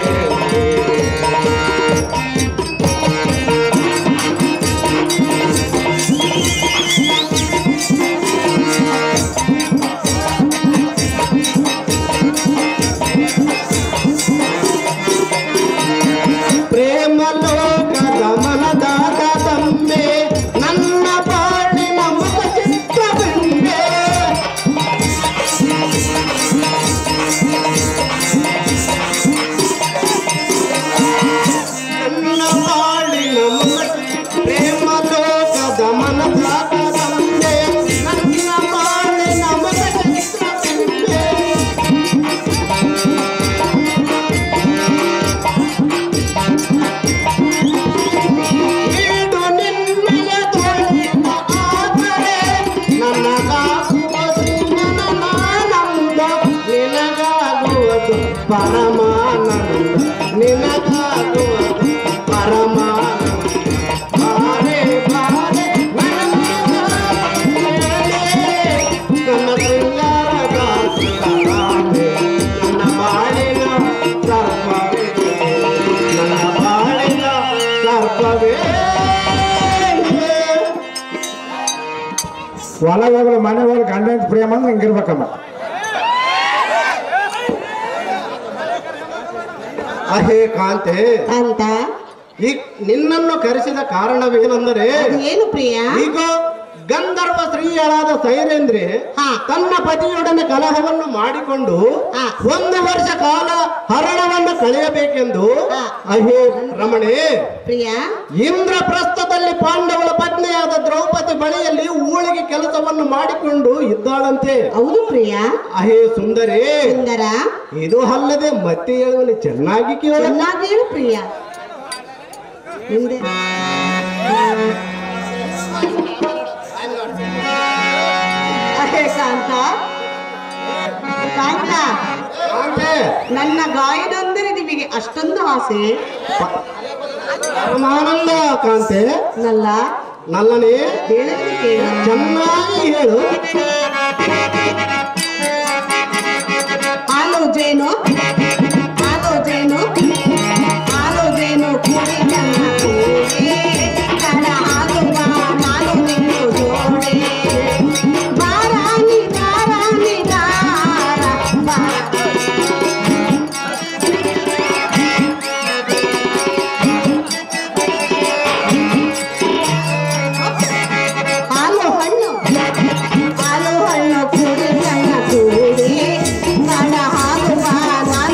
ಪ್ರೇಮ ಲೋಕದ ಮನದಾದ ತಂಬೆ ನನ್ನ ಬಾಳಿನ ಮುಖ ಚಿತ್ರಬಿಂಬೆ ನನ್ನ ಬಾಳಿನ ಮುಖ ಪ್ರೇಮ ಲೋಕದ ಮನದಾದ ತಂಬೆ ನನ್ನ ಬಾಳಿನ ಮುಖ ಚಿತ್ರಬಿಂಬೆ ನೀಡು ನಿನ್ನಯ ತೋಳಿನ ಆದರೆ ನನಗಾಗುವುದು ನನನಾನಂದ ನಿನಗಾಗುವುದು ಪರಮಾನಂದ ನಿನಗಾಗುವುದು ಪರಮಾನಂದ ಬಾರೆ ಬಾರೆ ನನ್ನ ನನ್ನ ಶೃಂಗಾರದ ಸುಖವಾದೆ ನನ್ನ ಬಾಳಿನ ಸರ್ಪವೇ ನನ್ನ ಬಾಳಿನ ಸರ್ಪವೇ
ಒಳಗೋಗ್ಲು ಮನೆ ಹೋಗ್ಲು ಗಂಡ ಹೆಂಡ್ತಿ ಪ್ರೇಮ ಅಂದ್ರೆ ಹಿಂಗಿರ್ಬೇಕಮ್ಮ
ಅಹೇ ಕಾಂತೆ
ಕಾಂತ
ಈ ನಿನ್ನನ್ನು ಕರೆಸಿದ ಕಾರಣವೇನೆಂದರೆ
ಏನು ಪ್ರಿಯ
ಈಗ ಗಂಧರ್ವ ಸ್ತ್ರೀಯಳಾದ ಸೈರೇಂದ್ರಿ
ಹಾ.
ತನ್ನ ಪತಿಯೊಡನೆ ಕಲಹವನ್ನು ಮಾಡಿಕೊಂಡು
ಹಾ.
ಒಂದು ವರ್ಷ ಕಾಲ ಹರಣವನ್ನು ಕಳೆಯಬೇಕೆಂದು
ಹಾ.
ಅಹೇ ರಮಣೆ
ಪ್ರಿಯ
ಇಂದ್ರಪ್ರಸ್ಥದಲ್ಲಿ ಪಾಂಡವಳ ಪತ್ನಿಯಾದ ದ್ರೌಪದಿ ಬಳಿಯಲ್ಲಿ ಊಳಿಗೆ ಕೆಲಸವನ್ನು ಮಾಡಿಕೊಂಡು ಇದ್ದಾಳಂತೆ
ಹೌದು ಪ್ರಿಯ
ಅಹೇ ಸುಂದರಿ
ಸುಂದರ
ಇದು ಅಲ್ಲದೆ ಮತ್ತೆ ಹೇಳುವಲ್ಲಿ ಚೆನ್ನಾಗಿ ಕೇಳ
ಚೆನ್ನಾಗಿ ಹೇಳು ಪ್ರಿಯ ಹಿಂದೆ ಅಹೇ ಕಾಂತ ಕಾಂತ ನನ್ನ ಗಾಯನಂದರೆ ನಿಮಗೆ ಅಷ್ಟೊಂದು ಆಸೆ
ಪರಮಾನಂದ ಕಾಂತೆ
ನಲ್ಲ
ನಲ್ಲನೇ
ಹೇಳಿದ್ರೆ ಕೇಳು
ಚೆನ್ನಾಗಿ ಹೇಳು
ಹಾಲು ಜೇನು ಹಾಲು ಜೇನು ಹಾಲು ಜೇನು ಕುಡಿ ನನ್ನ ಕೂಡಿ ನನ್ನ ಹಾಲು ಬಾ ನಾನು ನಿನ್ನು ಜೋಡಿ ಬಾರಾಣಿ ಬಾರಾಣಿ ದಾರ ಬಾ ಹಾಲು ಹಣ್ಣು ಹಾಲು ಹಣ್ಣು ಕುಡಿ ನನ್ನ ಕೂಡಿ ನನ್ನ ಹಾಲು ಬಾ ನಾನು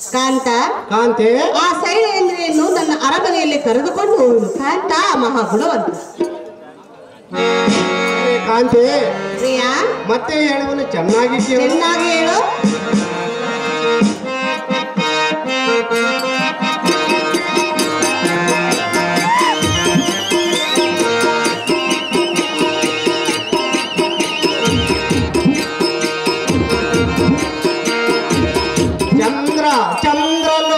ಕಾಂತ
ಕಾಂತೆ
ಆ ಶೈಲೇಂದ್ರಿಯನ್ನು ನನ್ನ ಅರಮನೆಯಲ್ಲಿ ಕರೆದುಕೊಂಡು ಹೋಗುದು ಕಾಂತ ಮಹಾ ಗುಣವಂತ
ಕಾಂತೆ
ಪ್ರಿಯಾ
ಮತ್ತೆ ಹೇಳುವನು ಚೆನ್ನಾಗಿ ಕೇಳು
ಚೆನ್ನಾಗಿ ಹೇಳು
ಚಂದ್ರ ಚಂದ್ರ